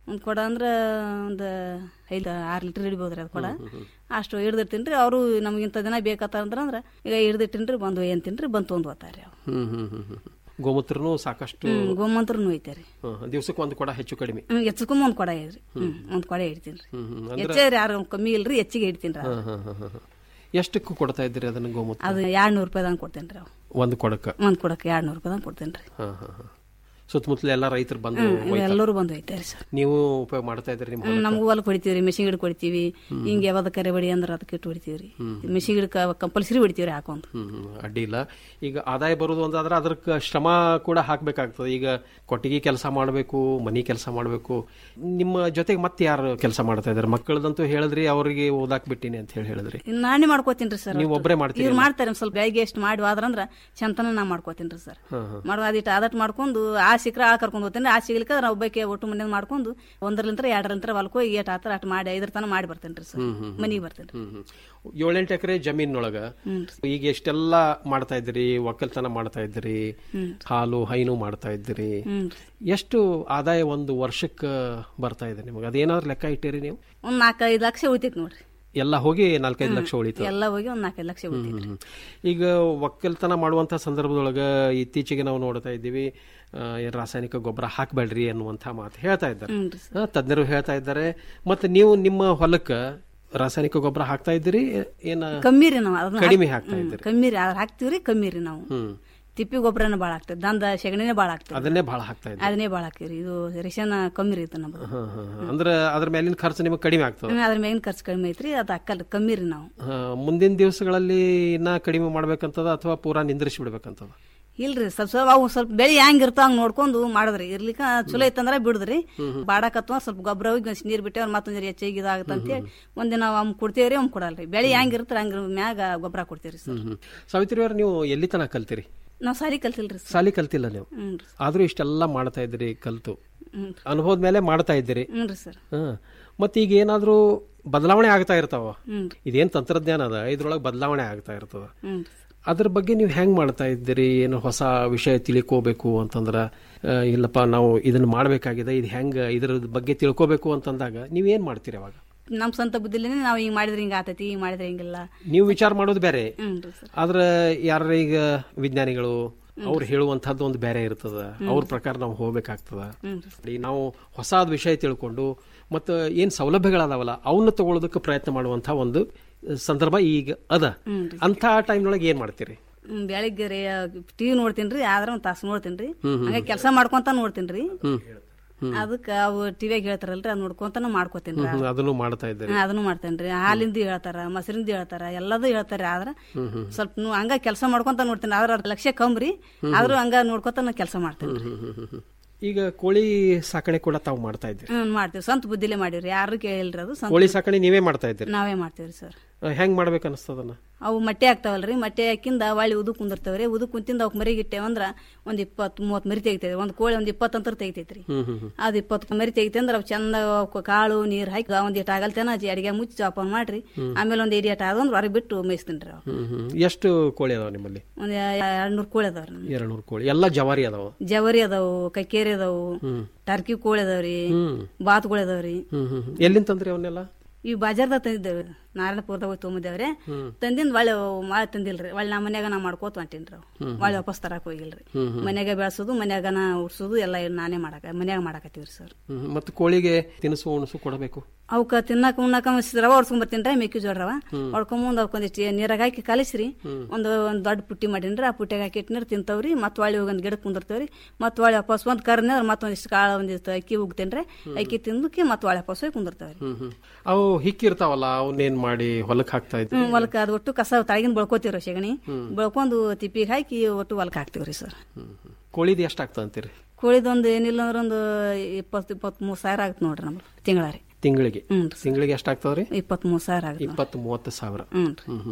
ಒಂದು ಕೊಡ ಅಂದ್ರೆ ಒಂದು ಐದು ಆರು ಲೀಟ್ರ್ ಹಿಡಿಬೋದ್ರಿ ಅದು ಕೊಡ ಅಷ್ಟು ಹಿಡ್ದಿರ್ತೀನಿ ರೀ ಅವರು ನಮ್ಗಿಂತ ದಿನ ಬೇಕತ್ತಾರ ಅಂದ್ರೆ ಈಗ ಹಿಡ್ದಿಟ್ಟಿನಿ ರೀ ಬಂದು ಅಂತೀನಿ ರೀ ಬಂದು ತೊಗೊಂಡು ಹೋಗ್ತಾರೆ ಅವ್ರು
ಹ್ಮ್ ಹ್ಮ್ ಹ್ಮ್ ಹ್ಮ್ ಗೋಮೂತ್ರನು ಸಾಕಷ್ಟು
ಹ್ಮ್ ಗೋಮಂತ್ರನು ಐತೆ ರೀ
ಹ್ಮ್, ದಿವ್ಸಕ್ಕೆ ಒಂದು ಕೊಡ ಹೆಚ್ಚು ಕಡಿಮೆ
ಹ್ಮ್ ಹೆಚ್ಚುಕಮ್ಮ ಒಂದು ಕೊಡ ಇದ್ರಿ ಹ್ಮ್ ಒಂದು ಕೊಡ ಹಿಡ್ತೀನಿ ರೀ
ಹ್ಮ್, ಹ್ಮ್. ಅಂದ್ರೆ-
ಹೆಚ್ಚೇ ಯಾರು ಕಮ್ಮಿ ಇಲ್ರಿ ಹೆಚ್ಚಿಗೆ ಹಿಡ್ತೀನಿ ರೀ
ಹ್ಮ್, ಹ್ಮ್, ಹ್ಮ್, ಹ್ಮ್, ಹ್ಮ್. ಎಷ್ಟಕ್ಕೂ ಕೊಡ್ತಾ ಇದ್ದೀರಿ ಅದನ್ನ ಗೋಮೂತ್ರ
ಅದು ಎರಡು ನೂರು ರೂಪಾಯಿದಂಗೆ ಕೊಡ್ತೇನೆ ರೀ ಅವು
ಒಂದು ಕೊಡಕ್ಕೆ
ಒಂದು ಕೊಡಕ್ಕೆ ಎರಡು ನೂರು ರೂಪಾಯಿದಂಗೆ ಕೊಡ್ತೇನೆ ರೀ
ಹಾ ಹಾ ಹಾ ಸುತ್ತಮುತ್ತಲ ಎಲ್ಲ ರೈತರು ಬಂದು
ಹ್ಮ್,
ಒಯ್ತಾರೆ.
ಎಲ್ಲರೂ ಬಂದು ಒಯ್ತಾರೆ ಸರ್
ನೀವು ಉಪಯೋಗ ಮಾಡ್ತಾ ಇದ್ದೀರಿ ನಿಮ್ಮ
ಹ್ಮ್,
ಹೊಲಕ್ಕೆ?
ನಮಗೂ ಹೊಲಕ್ಕೆ ಹೊಡಿತೀವಿ ರೀ ಮೆಷಿನ್ ಗಿಡಕ್ಕೆ ಹೊಡಿತೀವಿ ಹಿಂಗೆ ಯಾವ್ದು ಕರೆ ಬಡಿ ಅಂದ್ರೆ ಅದಕ್ಕೆ ಇಟ್ಟು ಹೊಡಿತೀವಿ ರೀ ಮೆಷಿನ್ ಗಿಡಕ್ಕೆ ಕಂಪಲ್ಸರಿ ಹೊಡಿತೀವಿ ರೀ ಹಾಕೊಂಡು
ಹ್ಮ್ ಹ್ಮ್, ಅಡ್ಡಿ ಇಲ್ಲ ಈಗ ಆದಾಯ ಬರುದು ಅಂತಾದ್ರೆ ಅದಕ್ಕೆ ಶ್ರಮ ಕೂಡ ಹಾಕ್ಬೇಕಾಗ್ತದೆ ಈಗ ಕೊಟ್ಟಿಗೆ ಕೆಲಸ ಮಾಡಬೇಕು ಮನಿ ಕೆಲಸ ಮಾಡಬೇಕು ನಿಮ್ಮ ಜೊತೆಗೆ ಮತ್ತೆ ಯಾರು ಕೆಲಸ ಮಾಡ್ತಾ ಇದ್ದಾರೆ ಮಕ್ಕಳದಂತೂ ಹೇಳಿದ್ರಿ ಅವರಿಗೆ ಓದಾಕ್ ಬಿಟ್ಟಿನಿ ಅಂತ ಹೇಳಿ ಹೇಳಿದ್ರಿ
ಇನ್ನು ನಾನೇ ಮಾಡ್ಕೋತೀನಿ ರೀ ಸರ್
ನೀವು ಒಬ್ರೇ ಮಾಡ್ತೀರಿ
ಇವ್ರು ಮಾಡ್ತಾರೆ ಒಂದ್ ಸ್ವಲ್ಪ ಬೆಳಗ್ಗೆ ಎಷ್ಟು ಮಾಡಿ ಹೋದ್ರಂದ್ರ ಚಂತನ ನಾ ಮಾಡ್ಕೋತೀನಿ ರೀ ಸರ್
ಹಾ, ಹಾ.
ಮಾಡೋ ಅದಿಟ್ಟು ಅದಟ್ಟು ಮಾಡ್ಕೊಂಡು ಆ ಸಿಕ್ಕ್ರೆ ಆ ಕರ್ಕೊಂಡು ಹೋಗ್ತೇನೆ ಆ ಸಿಗ್ಲಿಕ್ಕೆ ನಾವು ಒಬ್ಬಕ್ಕೆ ಒಟ್ಟು ಮನೆ ಮಾಡ್ಕೊಂಡು ಒಂದರಲಿಂತ್ರ ಎರಡರಲಿಂತ್ರ ಹೊಲಕ್ಕೆ ಹೋಗಿ ಏಟ್ ಆತರ ಅಟ್ ಮಾಡಿ ಐದರ ತನ ಮಾಡಿ ಬರ್ತೇನೆ ರೀ ಸರ್
ಹ್ಮ್, ಹ್ಮ್, ಹ್ಮ್.
ಮನಿಗೆ ಬರ್ತೇನೆ
ಹ್ಮ್ ಹ್ಮ್. ಏಳೆಂಟು ಎಕರೆ ಜಮೀನೊಳಗ ಈಗ ಎಷ್ಟೆಲ್ಲ ಮಾಡ್ತಾ ಇದ್ದೀರಿ ಒಕ್ಕಲ್ತನ ಮಾಡ್ತಾ ಇದ್ದೀರಿ
ಹ್ಮ್.
ಹಾಲು ಹೈನು ಮಾಡ್ತಾ ಇದ್ದೀರಿ
ಹ್ಮ್.
ಎಷ್ಟು ಆದಾಯ ಒಂದು ವರ್ಷಕ್ಕೆ ಬರ್ತಾ ಇದೆ ನಿಮಗೆ ಅದೇನಾದ್ರು ಲೆಕ್ಕ ಇಟ್ಟಿರಿ ನೀವು
ಒಂದ್ ನಾಲ್ಕೈದು ಲಕ್ಷ ಉಳಿತೈತಿ ನೋಡ್ರಿ
ಎಲ್ಲ ಹೋಗಿ ನಾಲ್ಕೈದು ಲಕ್ಷ ಉಳಿತು
ಎಲ್ಲ ಹೋಗಿ ಒಂದ್ ನಾಲ್ಕೈದು ಲಕ್ಷ ಉಳಿತೈತಿ
ಹ್ಮ್. ಈಗ ಒಕ್ಕಲ್ತನ ಮಾಡುವಂತ ಸಂದರ್ಭದೊಳಗ ಇತ್ತೀಚೆಗೆ ನಾವು ನೋಡ್ತಾ ಇದ್ದೀವಿ ಆ, ಏನ್ ರಾಸಾಯನಿಕ ಗೊಬ್ಬರ ಹಾಕಬೇಡ್ರಿ ಅನ್ನುವಂಥ ಮಾತು ಹೇಳ್ತಾ ಇದ್ದಾರೆ
ಹ್ಮ್
ಆ, ತಜ್ಞರು ಹೇಳ್ತಾ ಇದ್ದಾರೆ ಮತ್ತೆ ನೀವು ನಿಮ್ಮ ಹೊಲಕ್ಕ ರಾಸಾಯನಿಕ ಗೊಬ್ಬರ ಹಾಕ್ತಾ ಇದ್ದೀರಿ ಏನ
ಕಮ್ಮಿ ರೀ ನಾವು ಅದನ್ನ
ಕಡಿಮೆ
ಹಾಕ್-
ಹಾಕ್ತಾ
ಹ್ಮ್,
ಇದ್ದೀರಿ
ಕಮ್ಮಿ ರೀ ಅದ್ ಹಾಕ್ತಿವ್ರಿ ಕಮ್ಮಿ ರೀ ನಾವು
ಹ್ಮ್
ತಿಪ್ಪಿ ಗೊಬ್ಬರನೇ ಭಾಳ ಆಗ್ತದೆ ದಂದ ಸೆಗಣಿನೇ ಭಾಳ ಆಗ್ತದೆ
ಅದನ್ನೇ ಬಹಳ ಹಾಕ್ತಾ ಇದ್ದೀರಿ
ಅದನ್ನೇ ಭಾಳ ಹಾಕ್ತಿವ್ರಿ ಇದು ರೇಷನ್ ಕಮ್ಮಿ ರೀ ಇದು ನಮ್ದು
ಹಾ, ಹಾ, ಹಾ. ಅಂದ್ರೆ ಅದ್ರ ಮೇಲಿನ ಖರ್ಚು ನಿಮಗೆ ಕಡಿಮೆ ಆಗ್ತದೆ
ಹ್ಮ್, ಅದ್ರ ಮೇಗಿನ ಖರ್ಚು ಕಡಿಮೆ ಐತ್ರಿ ಅದು ಅಕ್ಕಲ್ ಕಮ್ಮಿ ರೀ ನಾವು
ಹಾ, ಮುಂದಿನ ದಿವಸಗಳಲ್ಲಿ ಇನ್ನ ಕಡಿಮೆ ಮಾಡ್ಬೇಕಂತದ ಅಥವಾ ಪೂರಾ ನಿಂದ್ರಿಸಿ ಬಿಡ್ಬೇಕಂತದ
ಇಲ್ರಿ ಸ್ವಲ್ಪ ಸ್ವಲ್ಪ ಅವು ಸ್ವಲ್ಪ ಬೆಳಿ ಹೆಂಗ್ ಇರ್ತಾವ ಹಂಗ್ ನೋಡ್ಕೊಂಡು ಮಾಡಿದ್ರಿ ಇರ್ಲಿಕ್ಕ ಚಲೋ ಐತಂದ್ರ ಬಿಡುದ್ರಿ ಬಾಡಕತ್ವ ಸ್ವಲ್ಪ ಗೊಬ್ಬರ ಹೋಗಿ ಒಂದ್ ನೀರ್ ಬಿಟ್ಟೇವ್ ಮತ್ತೊಂದ್ ಜರ ಹೆಚ್ಚಿಗೆ ಇದಾಗತ್ತ ಅಂತೇಳಿ ಒಂದಿನ ಒಮ್ ಕೊಡ್ತೇವ್ರಿ ಒಮ್ ಕೊಡಲ್ರಿ ಬೆಳಿ ಹೆಂಗ್ ಇರ್ತಾರ ಹಂಗ ಮ್ಯಾಗ ಗೊಬ್ಬರ ಕೊಡ್ತೇವ್ರಿ ಸರ್
ಹ್ಮ್ ಹ್ಮ್. ಸಾವಿತ್ರಿ ಅವ್ರ ನೀವು ಎಲ್ಲಿ ತನಕ ಕಲ್ತೀರಿ
ನಾವ್ ಸಾಲಿ ಕಲ್ತಿಲ್ರಿ ಸರ್
ಸಾಲಿ ಕಲ್ತಿಲ್ಲ ನೀವು
ಹ್ಮ್
ಆದ್ರೂ ಇಷ್ಟೆಲ್ಲ ಮಾಡ್ತಾ ಇದ್ದೀರಿ ಕಲ್ತು
ಹ್ಮ್
ಅನುಭವದ ಮೇಲೆ ಮಾಡ್ತಾ ಇದ್ದೀರಿ
ಹ್ಞೂ ರೀ ಸರ್
ಹಾ ಮತ್ತೆ ಈಗ ಏನಾದ್ರೂ ಬದಲಾವಣೆ ಆಗ್ತಾ ಇರ್ತಾವ
ಹ್ಮ್
ಇದೇನ್ ತಂತ್ರಜ್ಞಾನ ಅದ ಇದ್ರೊಳಗೆ ಬದಲಾವಣೆ ಆಗ್ತಾ ಇರ್ತದ
ಹ್ಮ್
ಅದ್ರ ಬಗ್ಗೆ ನೀವು ಹೆಂಗ್ ಮಾಡ್ತಾ ಇದ್ದೀರಿ ಏನು ಹೊಸ ವಿಷಯ ತಿಳ್ಕೋಬೇಕು ಅಂತಂದ್ರ ಆ, ಇಲ್ಲಪ್ಪ ನಾವು ಇದನ್ನ ಮಾಡ್ಬೇಕಾಗಿದೆ ಇದು ಹೆಂಗ ಇದ್ರ ಬಗ್ಗೆ ತಿಳ್ಕೋಬೇಕು ಅಂತಂದಾಗ ನೀವೇನ್ ಮಾಡ್ತೀರಿ ಅವಾಗ
ನಮ್ ಸ್ವಂತ ಬುದ್ಧಿಲೇನೆ ನಾವ್ ಹಿಂಗ್ ಮಾಡಿದ್ರೆ ಹಿಂಗ ಆತೈತಿ ಹಿಂಗ್ ಮಾಡಿದ್ರೆ ಹಿಂಗಿಲ್ಲ
ನೀವು ವಿಚಾರ ಮಾಡೋದು ಬೇರೆ
ಹ್ಮ್ ರೀ ಸರ್
ಆದ್ರೆ ಯಾರ ಈಗ ವಿಜ್ಞಾನಿಗಳು ಅವ್ರು ಹೇಳುವಂತಹದ್ದು ಒಂದು ಬೇರೆ ಇರ್ತದ ಅವ್ರ ಪ್ರಕಾರ ನಾವು ಹೋಗ್ಬೇಕಾಗ್ತದ
ಹ್ಮ್
ಈ ನಾವು ಹೊಸಾದ ವಿಷಯ ತಿಳ್ಕೊಂಡು ಮತ್ತು ಏನ್ ಸೌಲಭ್ಯಗಳದಾವಲ್ಲ ಅವನ್ನ ತಗೊಳ್ಳೋದಕ್ಕೆ ಪ್ರಯತ್ನ ಮಾಡುವಂತ ಒಂದು ಸಂದರ್ಭ ಈಗ ಅದ
ಹ್ಮ್
ಅಂತ ಟೈಮ್ನೊಳಗೆ ಏನ್ ಮಾಡ್ತೀರಿ
ಹ್ಮ್, ಬೆಳಿಗ್ಗೆ ರೀ ಟಿವಿ ನೋಡ್ತೀನ್ರಿ ಆದ್ರ ಒಂದ್ ತಾಸು ನೋಡ್ತೀನ್ರಿ
ಹ್ಮ್, ಹ್ಮ್.
ಹಂಗ ಕೆಲಸ ಮಾಡ್ಕೊಂತ ನೋಡ್ತೀನ್ರಿ
ಹ್ಮ್ ಹ್ಮ್.
ಅದಕ್ಕ ಅವು ಟಿವಿಯಾಗ ಹೇಳ್ತಾರಲ್ರಿ ಅದ್ ನೋಡ್ಕೊಂತಾನು ಮಾಡ್ಕೋತೀನ್ರಿ
ಹ್ಮ್, ಹ್ಮ್, ಅದನ್ನು ಮಾಡ್ತಾ ಇದ್ದೀರಿ
ಹಾ, ಅದನ್ನು ಮಾಡ್ತೇನ್ರಿ ಹಾಲಿಂದ ಹೇಳ್ತಾರ ಮೊಸರಿಂದ ಹೇಳ್ತಾರ ಎಲ್ಲದೂ ಹೇಳ್ತಾರ ಆದ್ರ
ಹ್ಮ್, ಹ್ಮ್.
ಸ್ವಲ್ಪ ನು- ಹಂಗ ಕೆಲಸ ಮಾಡ್ಕೊಂತ ನೋಡ್ತೀನಿ ಆದ್ರ ಅದ್ರ ಲಕ್ಷ್ಯ ಕಮ್ರಿ ಆದ್ರೂ ಹಂಗ ನೋಡ್ಕೊಂತ ನಾ ಕೆಲಸ ಮಾಡ್ತೇನೆ
ಹ್ಮ್, ಹ್ಮ್, ಹ್ಮ್, ಹ್ಮ್. ಈಗ ಕೋಳಿ ಸಾಕಣೆ ಕೂಡ ತಾವು ಮಾಡ್ತಾ ಇದ್ದೀರಿ
ಹ್ಮ್ ಮಾಡ್ತೀವಿ ಸ್ವಂತ ಬುದ್ಧಿಲೇ ಮಾಡಿವ್ರಿ ಯಾರು ಕೇಳಿಲ್ರಿ ಅದು ಸ್ವಂತ
ಕೋಳಿ ಸಾಕಣೆ ನೀವೇ ಮಾಡ್ತಾ ಇದ್ದೀರಿ
ನಾವೇ ಮಾಡ್ತೇವ್ರಿ ಸರ್
ಆ, ಹೆಂಗ್ ಮಾಡ್ಬೇಕು ಅನಿಸ್ತದನ್ನ
ಅವು ಮಟ್ಟೆ ಆಗ್ತಾವಲ್ರಿ ಮಟ್ಟೆ ಹಾಕಿಂದ ಹೊಳ್ಳಿ ಉದು ಕುಂದಿರ್ತಾವ್ರಿ ಉದು ಕುಂತಿಂದ ಅವಕ್ ಮರಿಗೆ ಇಟ್ಟೇವಂದ್ರ ಒಂದ್ ಇಪ್ಪತ್ ಮೂವತ್ ಮರಿ ತೆಗಿತೈತಿ ಒಂದ್ ಕೋಳಿ ಒಂದ್ ಇಪ್ಪತ್ತು ಅಂತರ ತೆಗಿತೈತ್ರಿ
ಹ್ಮ್ ಹ್ಮ್ ಹ್ಮ್
ಅದ್ ಇಪ್ಪತ್ತು ಮರಿ ತೆಗಿತಿ ಅಂದ್ರ ಅವ್ ಚಂದ ಅವಕ್ ಕಾಳು ನೀರ್ ಹಾಕಿ ಒಂದ್ ಇಟ್ ಆಗಲ್ತೇನ ಅಡಿಗೆ ಮುಚ್ಚಿ ಜೋಪಾನ ಮಾಡ್ರಿ ಆಮೇಲೆ ಒಂದ್ ಇಡಿಯಟ್ ಆದಂದ್ರ ಹೊರಗೆ ಬಿಟ್ಟು ಮೇಯಿಸ್ತೀನ್ರಿ ಅವ್
ಹ್ಮ್ ಹ್ಮ್ ಎಷ್ಟು ಕೋಳಿ ಅದಾವ ನಿಮ್ಮಲ್ಲಿ
ಒಂದ್ ಎರಡ್ ನೂರ್ ಕೋಳಿ ಅದಾವ್ರಿ ನಮ್ಗೆ.
ಎರಡು ನೂರು ಕೋಳಿ ಎಲ್ಲ ಜವಾರಿ ಅದಾವ
ಜವರಿ ಅದಾವು ಕಕ್ಕೇರಿ ಅದಾವು
ಹ್ಮ್
ಟರ್ಕಿ ಕೋಳಿ ಅದಾವ್ರಿ
ಹ್ಮ್
ಬಾತುಗಳು ಅದಾವ್ರಿ
ಹ್ಮ್ ಹ್ಮ್ ಹ್ಮ್. ಎಲ್ಲಿಂದ ತಂದ್ರಿ ಅವನ್ನೆಲ್ಲ
ಈ ಬಾಜಾರ್ದಾಗ ತಂದಿದ್ದೇವೆ ನಾರಾಯಣಪುರದಾಗ ಹೋಗಿ ತೊಗೊಂಬಂದೇವ್ರಿ
ಹ್ಮ್.
ತಂದಿಂದ ಒಳ್ಳೆ ಮಾಳೆ ತಂದಿಲ್ರಿ ಒಳ್ಳೆ ನಾ ಮನ್ಯಾಗ ನಾ ಮಾಡ್ಕೋತ ಹೊಂಟೀನ್ರಿ ಅವ್
ಹ್ಮ್.
ಒಳ್ಳೆ ವಾಪಸ್ ತರಕ್ ಹೋಗಿಲ್ರಿ
ಹ್ಮ್, ಹ್ಮ್.
ಮನ್ಯಾಗ ಬೆಳ್ಸೋದು ಮನ್ಯಾಗ ನಾ ಉಡ್ಸೋದು ಎಲ್ಲ ನಾನೇ ಮಾಡಾಕ ಮನ್ಯಾಗ ಮಾಡಾಕತ್ತೀವ್ರಿ ಸರ್
ಹ್ಮ್ ಹ್ಮ್. ಮತ್ತೆ ಕೋಳಿಗೆ ತಿನಿಸು ಉಣಸು ಕೊಡಬೇಕು
ಅವಕ್ಕ ತಿನ್ನಾಕ ಉಣ್ಣಾಕ ಮಸ್ತ್ ರವ ಹೊಡ್ಸ್ಕೊಂಡ್ ಬರ್ತೀನ್ರಿ ಮೆಕ್ಕೆಜೋಳ ರವ
ಹ್ಮ್.
ಹೊಡ್ಕೊಂಬಂದ್ ಅವಕ್ಕೊಂದಿಷ್ಟು ನೀರಾಗ ಹಾಕಿ ಕಲಿಸ್ರಿ
ಹ್ಮ್.
ಒಂದು ಒಂದ್ ದೊಡ್ಡ ಪುಟ್ಟಿ ಮಾಡೀನ್ರಿ ಆ ಪುಟ್ಟಿಗೆ ಹಾಕಿ ಇಟ್ಟಿನ್ರಿ ತಿಂತಾವ್ರಿ ಮತ್ ಒಳ್ಳೆ ಹೋಗಿ ಒಂದ್ ಗಿಡಕ್ಕೆ ಕುಂದಿರ್ತೇವ್ರಿ ಮತ್ ಒಳ್ಳೆ ವಾಪಸ್ ಒಂದ್ ಕರ್ನೆ ಅವ್ರ ಮತ್ತೊಂದಿಷ್ಟು ಕಾಳು ಒಂದಿಷ್ಟು ಅಕ್ಕಿ ಉಗ್ತೇನ್ರಿ ಅಕ್ಕಿ ತಿಂದಕ್ಕೆ ಮತ್ ಒಳ್ಳೆ ವಾಪಸ್ ಹೋಗಿ ಕುಂದಿರ್ತಾವ್ರಿ
ಹ್ಮ್ ಹ್ಮ್ ಅವು ಹಿಕ್ಕಿರ್ತಾವಲ್ಲ ಅವನ್ನೇನ್ ಮಾಡಿ ಹೊಲಕ್ ಹಾಕ್ತಾ ಇದ್ರಿ
ಹ್ಮ್ ಹೊಲಕ್ಕ ಅದು ಒಟ್ಟು ಕಸ ತಳಗಿನ ಬೆಳ್ಕೋತೀವ್ರಿ ಸೆಗಣಿ
ಹ್ಮ್.
ಬೆಳ್ಕೊಂಡು ತಿಪ್ಪಿಗೆ ಹಾಕಿ ಒಟ್ಟು ಹೊಲಕ್ಕೆ ಹಾಕ್ತಿವ್ರಿ ಸರ್
ಕೋಳಿದು ಎಷ್ಟಾಗ್ತದೆ ಅಂತೀರಿ
ಕೋಳಿದೊಂದು ಏನಿಲ್ಲ ಅಂದ್ರೆ ಒಂದು ಇಪ್ಪತ್ತು ಇಪ್ಪತ್ಮೂರು ಸಾವಿರ ಆಗತ್ತೆ ನೋಡ್ರಿ ನಮ್ಗೆ ತಿಂಗಳ ರೀ
ತಿಂಗಳಿಗೆ
ಹ್ಮ್
ತಿಂಗಳಿಗೆ ಎಷ್ಟಾಗ್ತದ್ರಿ
ಇಪ್ಪತ್ಮೂರು ಸಾವಿರ ಆಗತ್ತೆ
ಇಪ್ಪತ್ತು ಮೂವತ್ತು ಸಾವಿರ
ಹ್ಞೂ
ಹ್ಮ್ ಹ್ಮ್ ಹ್ಮ್.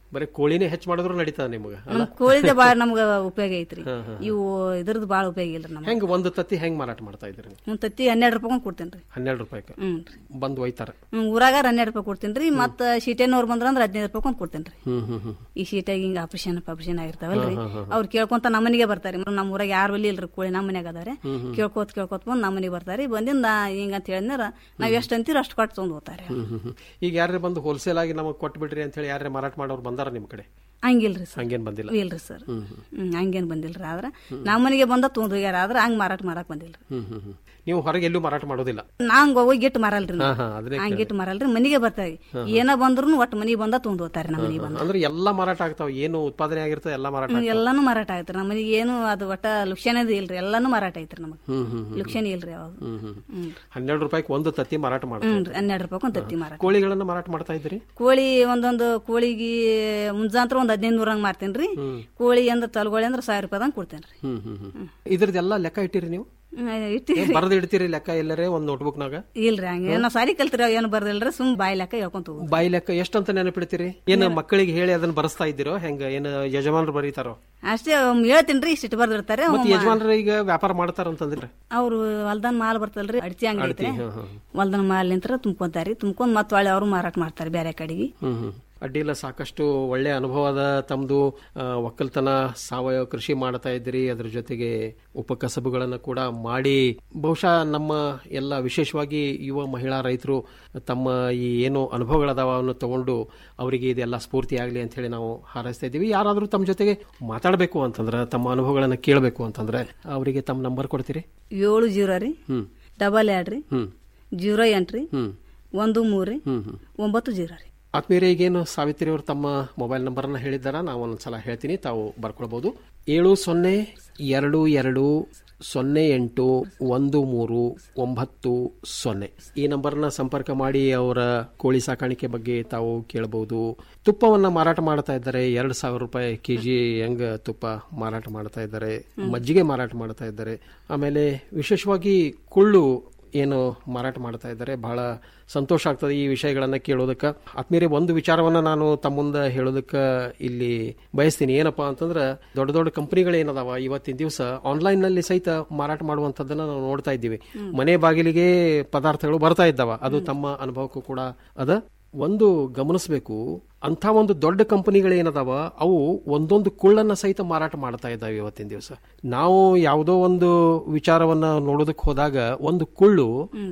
ಬರೀ ಕೋಳಿನೇ ಹೆಚ್ಚು ಮಾಡಿದ್ರು ನಡೀತದ ನಿಮ್ಗೆ ಅಲ್ಲ
ನಮ್ ಕೋಳಿದೆ ಬಾಳ ನಮ್ಗ ಉಪಯೋಗ ಐತ್ರಿ
ಹಾ, ಹಾ.
ಇವು ಇದ್ರದ್ದು ಬಾಳ ಉಪಯೋಗ ಇಲ್ರಿ ನಮ್ಗೆ
ಹೆಂಗ್ ಒಂದು ತತ್ತಿ ಹೆಂಗ್ ಮಾರಾಟ ಮಾಡ್ತಾ ಇದ್ರಿ ನೀವು
ಒಂದ್ ತತ್ತಿ ಹನ್ನೆರಡು ರೂಪಾಯಿ ಕೊಡ್ತೇನ್ರಿ
ಹನ್ನೆರಡು ರೂಪಾಯಿ
ಹ್ಮ್
ಬಂದು ಒಯ್ತಾರ
ಹ್ಮ್, ಊರಾಗ ಹನ್ನೆರಡು ರೂಪಾಯಿ ಕೊಡ್ತೇನ್ರಿ ಮತ್ತ ಶೀಟೆನವ್ರು ಬಂದ್ರ ಅಂದ್ರೆ ಹದಿನೈದು ರೂಪಾಯಿ ಕೊಂಡ್ ಕೊಡ್ತೇನ್ರಿ
ಹ್ಮ್ ಹ್ಮ್ ಹ್ಮ್
ಈ ಶೀಟಾಗಿ ಹಿಂಗ ಆಪರೇಷನ್ ಆಪರೇಷನ್ ಆಗಿರ್ತಾವಲ್ರಿ
ಹಾ, ಹಾ, ಹಾ, ಹಾ.
ಅವ್ರು ಕೇಳ್ಕೊಂತ ನಮ್ಮ ಮನೆಗೆ ಬರ್ತಾರೆ ನಮ್ಮ ಊರಾಗ ಯಾರು ಬಲ್ಲಿ ಇಲ್ರಿ ಕೋಳಿ ನಮ್ಮ ಮನ್ಯಾಗ ಅದಾರೆ
ಹ್ಮ್, ಹ್ಮ್.
ಕೇಳ್ಕೊತ್ ಕೇಳ್ಕೊತ್ ಬಂದ್ ನಮ್ಮ ಮನೆಗೆ ಬರ್ತಾರೆ ಬಂದಿಂದ ಹಿಂಗ ಅಂತ ಹೇಳಿದ್ರ ನಾವ್ ಎಷ್ಟ್ ಅಂತೀರ ಅಷ್ಟು ಕೊಟ್ಟು ತೊಗೊಂಡ್ ಹೋಗ್ತಾರೆ
ಹ್ಮ್ ಹ್ಮ್ ಹ್ಮ್. ಈಗ ಯಾರೇ ಬಂದು ಹೋಲ್ಸೇಲ್ ಆಗಿ ನಮಗೆ ಕೊಟ್ಟು ಬಿಡ್ರಿ ಅಂತ ಹೇಳಿ ಯಾರೇ ಮಾರಾಟ ಮಾಡೋರು ಬಂದಾರ ನಿಮ್ ಕಡೆ
ಹಂಗಿಲ್ರಿ ಸರ್
ಹಂಗೇನ್ ಬಂದಿಲ್ಲ
ಇಲ್ರಿ ಸರ್
ಹ್ಮ್ ಹ್ಮ್.
ಹ್ಮ್ ಹಂಗೇನ್ ಬಂದಿಲ್ರಿ ಆದ್ರ ನಮ್ಮ ಮನೆಗೆ ಬಂದ ತೊಗೊಂಡ್ ಹೋಗ್ಯಾರ ಆದ್ರ ಹಂಗ್ ಮಾರಾಟ ಮಾಡಕ್ ಬಂದಿಲ್ರಿ
ಹ್ಮ್ ಹ್ಮ್ ಹ್ಮ್. ನೀವು ಹೊರಗೆ ಎಲ್ಲೂ ಮಾರಾಟ ಮಾಡೋದಿಲ್ಲ
ನಾಂಗ್ ಹೋಗಿ ಗಿಟ್ಟು ಮಾರಲ್ರಿ
ಹಾ, ಹಾ, ಅದನ್ನೇ
ಹಂಗ್
ಕೇಳ್ದೆ.
ಗಿಟ್ಟು ಮಾರಲ್ರಿ ಮನಿಗೆ ಬರ್ತಾವೆ
ಹಾ, ಹಾ.
ಏನ ಬಂದ್ರು ಒಟ್ಟು ಮನಿಗೆ ಬಂದ ತೊಗೊಂಡ್ ಹೋಗ್ತಾರೆ ನಮ್ಮ ಮನಿಗೆ ಬಂದ
ಅಂದ್ರೆ ಎಲ್ಲಾ ಮಾರಾಟ ಆಗ್ತಾವ ಏನು ಉತ್ಪಾದನೆ ಆಗಿರ್ತದೆ ಎಲ್ಲಾ ಮಾರಾಟ
ಹ್ಮ್,
ಆಗ್ತಾವ.
ಎಲ್ಲಾನು ಮಾರಾಟ ಆಯ್ತ್ರಿ ನಮ್ಮ ಮನಿಗೆ ಏನು ಅದು ಒಟ್ಟ ಲುಕ್ಷಣದ ಇಲ್ರಿ ಎಲ್ಲಾನು ಮಾರಾಟ ಐತ್ರಿ ನಮಗ್
ಹ್ಮ್ ಹ್ಮ್ ಹ್ಮ್.
ಲುಕ್ಷಣ ಇಲ್ರಿ ಯಾವಾಗ
ಹ್ಮ್ ಹ್ಮ್.
ಹ್ಮ್
ಹನ್ನೆರಡು ರೂಪಾಯಿಗೆ ಒಂದು ತತ್ತಿ ಮಾರಾಟ ಮಾಡ್ತಾರೆ
ಹ್ಞೂ ಹನ್ನೆರಡು ರೂಪಾಯಿ ಒಂದು ತತ್ತಿ ಮಾರಾಟ
ಕೋಳಿಗಳನ್ನ ಮಾರಾಟ ಮಾಡ್ತಾ ಇದ್ರಿ
ಕೋಳಿ ಒಂದೊಂದು ಕೋಳಿಗೆ ಮುಂಜಾಂತ್ರ ಒಂದ್ ಹದಿನೈದು ನೂರಂಗ್ ಮಾರ್ತೇನ್ರಿ
ಹ್ಮ್.
ಕೋಳಿ ಅಂದ್ರೆ ತಲಗೋಳಿ ಅಂದ್ರೆ ಸಾವಿರ ರೂಪಾಯಿದಂಗ್ ಕೊಡ್ತೇನ್ರಿ
ಹ್ಮ್ ಹ್ಮ್ ಹ್ಮ್ ಇದ್ರದ್ದೆಲ್ಲ ಲೆಕ್ಕ ಇಟ್ಟಿರಿ ನೀವು
ಹ್ಮ್, ಇಟ್ಟಿರಿ
ಬರೆದು ಇಡ್ತೀರಿ ಲೆಕ್ಕ ಎಲ್ಲರೇ ಒಂದ್ ನೋಟ್ಬುಕ್ನಾಗ
ಇಲ್ರಿ ಹಂಗೆ ನಾವ್ ಸಾರಿ ಕಲ್ತಿರ ಏನು ಬರ್ದಿಲ್ರಿ ಸುಮ್ ಬಾಯಿ ಲೆಕ್ಕ ಹೇಳ್ಕೊಂತ ಹೋಗುದು
ಬಾಯಿ ಲೆಕ್ಕ ಎಷ್ಟಂತ ನೆನಪಿಡ್ತೀರಿ ಏನು ಮಕ್ಕಳಿಗೆ ಹೇಳಿ ಅದನ್ನ ಬರೆಸ್ತಾ ಇದ್ದೀರೋ ಹೆಂಗ ಏನು ಯಜಮಾನರು ಬರೀತಾರೋ
ಅಷ್ಟೇ ಒಮ್ಮೆ ಹೇಳ್ತೀನ್ರಿ ಇಷ್ಟು ಬರ್ದಿರ್ತಾರೆ
ಮತ್ತೆ ಯಜಮಾನರು ಈಗ ವ್ಯಾಪಾರ ಮಾಡ್ತಾರಂತಂದ್ರೆ
ಅವ್ರು ಹೊಲ್ದನ್ ಮಾಲ್ ಬರ್ತಲ್ರಿ ಅಡ್ಚಿ ಅಂಗಡಿ
ಅಡ್ತಿ,
ಐತ್ರಿ
ಹಾ, ಹಾ.
ಹೊಲ್ದನ್ ಮಾಲ್ ನಿಂತ್ರ ತುಂಬ್ಕೊಂತಾರಿ ತುಂಬ್ಕೊಂಡ್ ಮತ್ ಒಳ್ಳೆ ಅವ್ರು ಮಾರಾಟ ಮಾಡ್ತಾರೆ ಬೇರೆ ಕಡೆಗೆ
ಹ್ಮ್ ಹ್ಮ್ ಅಡ್ಡಿಲ್ಲ ಸಾಕಷ್ಟು ಒಳ್ಳೆ ಅನುಭವದ ತಮ್ಮದು ಒಕ್ಕಲ್ತನ ಸಾವಯವ ಕೃಷಿ ಮಾಡ್ತಾ ಇದ್ದೀರಿ ಅದ್ರ ಜೊತೆಗೆ ಉಪಕಸಬುಗಳನ್ನು ಕೂಡ ಮಾಡಿ ಬಹುಶಃ ನಮ್ಮ ಎಲ್ಲ ವಿಶೇಷವಾಗಿ ಯುವ ಮಹಿಳಾ ರೈತರು ತಮ್ಮ ಈ ಏನು ಅನುಭವಗಳದಾವ ಅವನ್ನು ತಗೊಂಡು ಅವರಿಗೆ ಇದೆಲ್ಲ ಸ್ಫೂರ್ತಿ ಆಗಲಿ ಅಂತ ಹೇಳಿ ನಾವು ಹಾರೈಸ್ತಾ ಇದ್ದೀವಿ ಯಾರಾದರೂ ತಮ್ಮ ಜೊತೆಗೆ ಮಾತಾಡಬೇಕು ಅಂತಂದ್ರೆ ತಮ್ಮ ಅನುಭವಗಳನ್ನು ಕೇಳಬೇಕು ಅಂತಂದ್ರೆ ಅವರಿಗೆ ತಮ್ಮ ನಂಬರ್ ಕೊಡ್ತೀರಿ
ಏಳು ಜೀರೋ ರೀ
ಹ್ಮ್
ಡಬಲ್ ಎರಡ್ ರೀ
ಹ್ಮ್
ಜೀರೋ ಎಂಟ್ ರೀ
ಹ್ಮ್
ಒಂದು ಮೂರು ರೀ
ಹ್ಮ್ ಹ್ಮ್
ಒಂಬತ್ತು ಜೀರೋ ರೀ
ಆತ್ಮೀಯರೇ ಈಗೇನು ಸಾವಿತ್ರಿ ಅವರು ತಮ್ಮ ಮೊಬೈಲ್ ನಂಬರನ್ನು ಹೇಳಿದ್ದಾರ ನಾವು ಒಂದ್ಸಲ ಹೇಳ್ತೀನಿ ತಾವು ಬರ್ಕೊಳ್ಬಹುದು ಏಳು ಸೊನ್ನೆ ಎರಡು ಎರಡು ಸೊನ್ನೆ ಎಂಟು ಒಂದು ಮೂರು ಒಂಬತ್ತು ಸೊನ್ನೆ ಈ ನಂಬರ್ನ ಸಂಪರ್ಕ ಮಾಡಿ ಅವರ ಕೋಳಿ ಸಾಕಾಣಿಕೆ ಬಗ್ಗೆ ತಾವು ಕೇಳಬಹುದು ತುಪ್ಪವನ್ನ ಮಾರಾಟ ಮಾಡ್ತಾ ಇದ್ದಾರೆ ಎರಡು ಸಾವಿರ ರೂಪಾಯಿ ಕೆಜಿ ಹೆಂಗ ತುಪ್ಪ ಮಾರಾಟ ಮಾಡ್ತಾ ಇದ್ದಾರೆ ಮಜ್ಜಿಗೆ ಮಾರಾಟ ಮಾಡ್ತಾ ಇದ್ದಾರೆ ಆಮೇಲೆ ವಿಶೇಷವಾಗಿ ಕುಳ್ಳು ಏನು ಮಾರಾಟ ಮಾಡ್ತಾ ಇದ್ದಾರೆ ಬಹಳ ಸಂತೋಷ ಆಗ್ತದೆ ಈ ವಿಷಯಗಳನ್ನ ಕೇಳೋದಕ್ಕೆ ಆತ್ಮೀಯರೇ ಒಂದು ವಿಚಾರವನ್ನ ನಾನು ತಮ್ಮ ಮುಂದೆ ಹೇಳೋದಕ್ಕೆ ಇಲ್ಲಿ ಬಯಸ್ತೀನಿ ಏನಪ್ಪಾ ಅಂತಂದ್ರೆ ದೊಡ್ಡ ದೊಡ್ಡ ಕಂಪನಿಗಳು ಏನದಾವ ಇವತ್ತಿನ ದಿವಸ ಆನ್ಲೈನ್ ನಲ್ಲಿ ಸಹಿತ ಮಾರಾಟ ಮಾಡುವಂತದ್ದನ್ನ ನಾವು ನೋಡ್ತಾ ಇದ್ದೀವಿ ಮನೆ ಬಾಗಿಲಿಗೆ ಪದಾರ್ಥಗಳು ಬರ್ತಾ ಇದ್ದಾವ ಅದು ತಮ್ಮ ಅನುಭವಕ್ಕೂ ಕೂಡ ಅದ ಒಂದು ಗಮನಿಸಬೇಕು ಅಂಥ ಒಂದು ದೊಡ್ಡ ಕಂಪನಿಗಳೇನದಾವ ಅವು ಒಂದೊಂದು ಕುಳ್ಳನ್ನ ಸಹಿತ ಮಾರಾಟ ಮಾಡ್ತಾ ಇದ್ದಾವೆ ಇವತ್ತಿನ ದಿವಸ ನಾವು ಯಾವುದೋ ಒಂದು ವಿಚಾರವನ್ನ ನೋಡೋದಕ್ಕೆ ಹೋದಾಗ ಒಂದು ಕುಳ್ಳು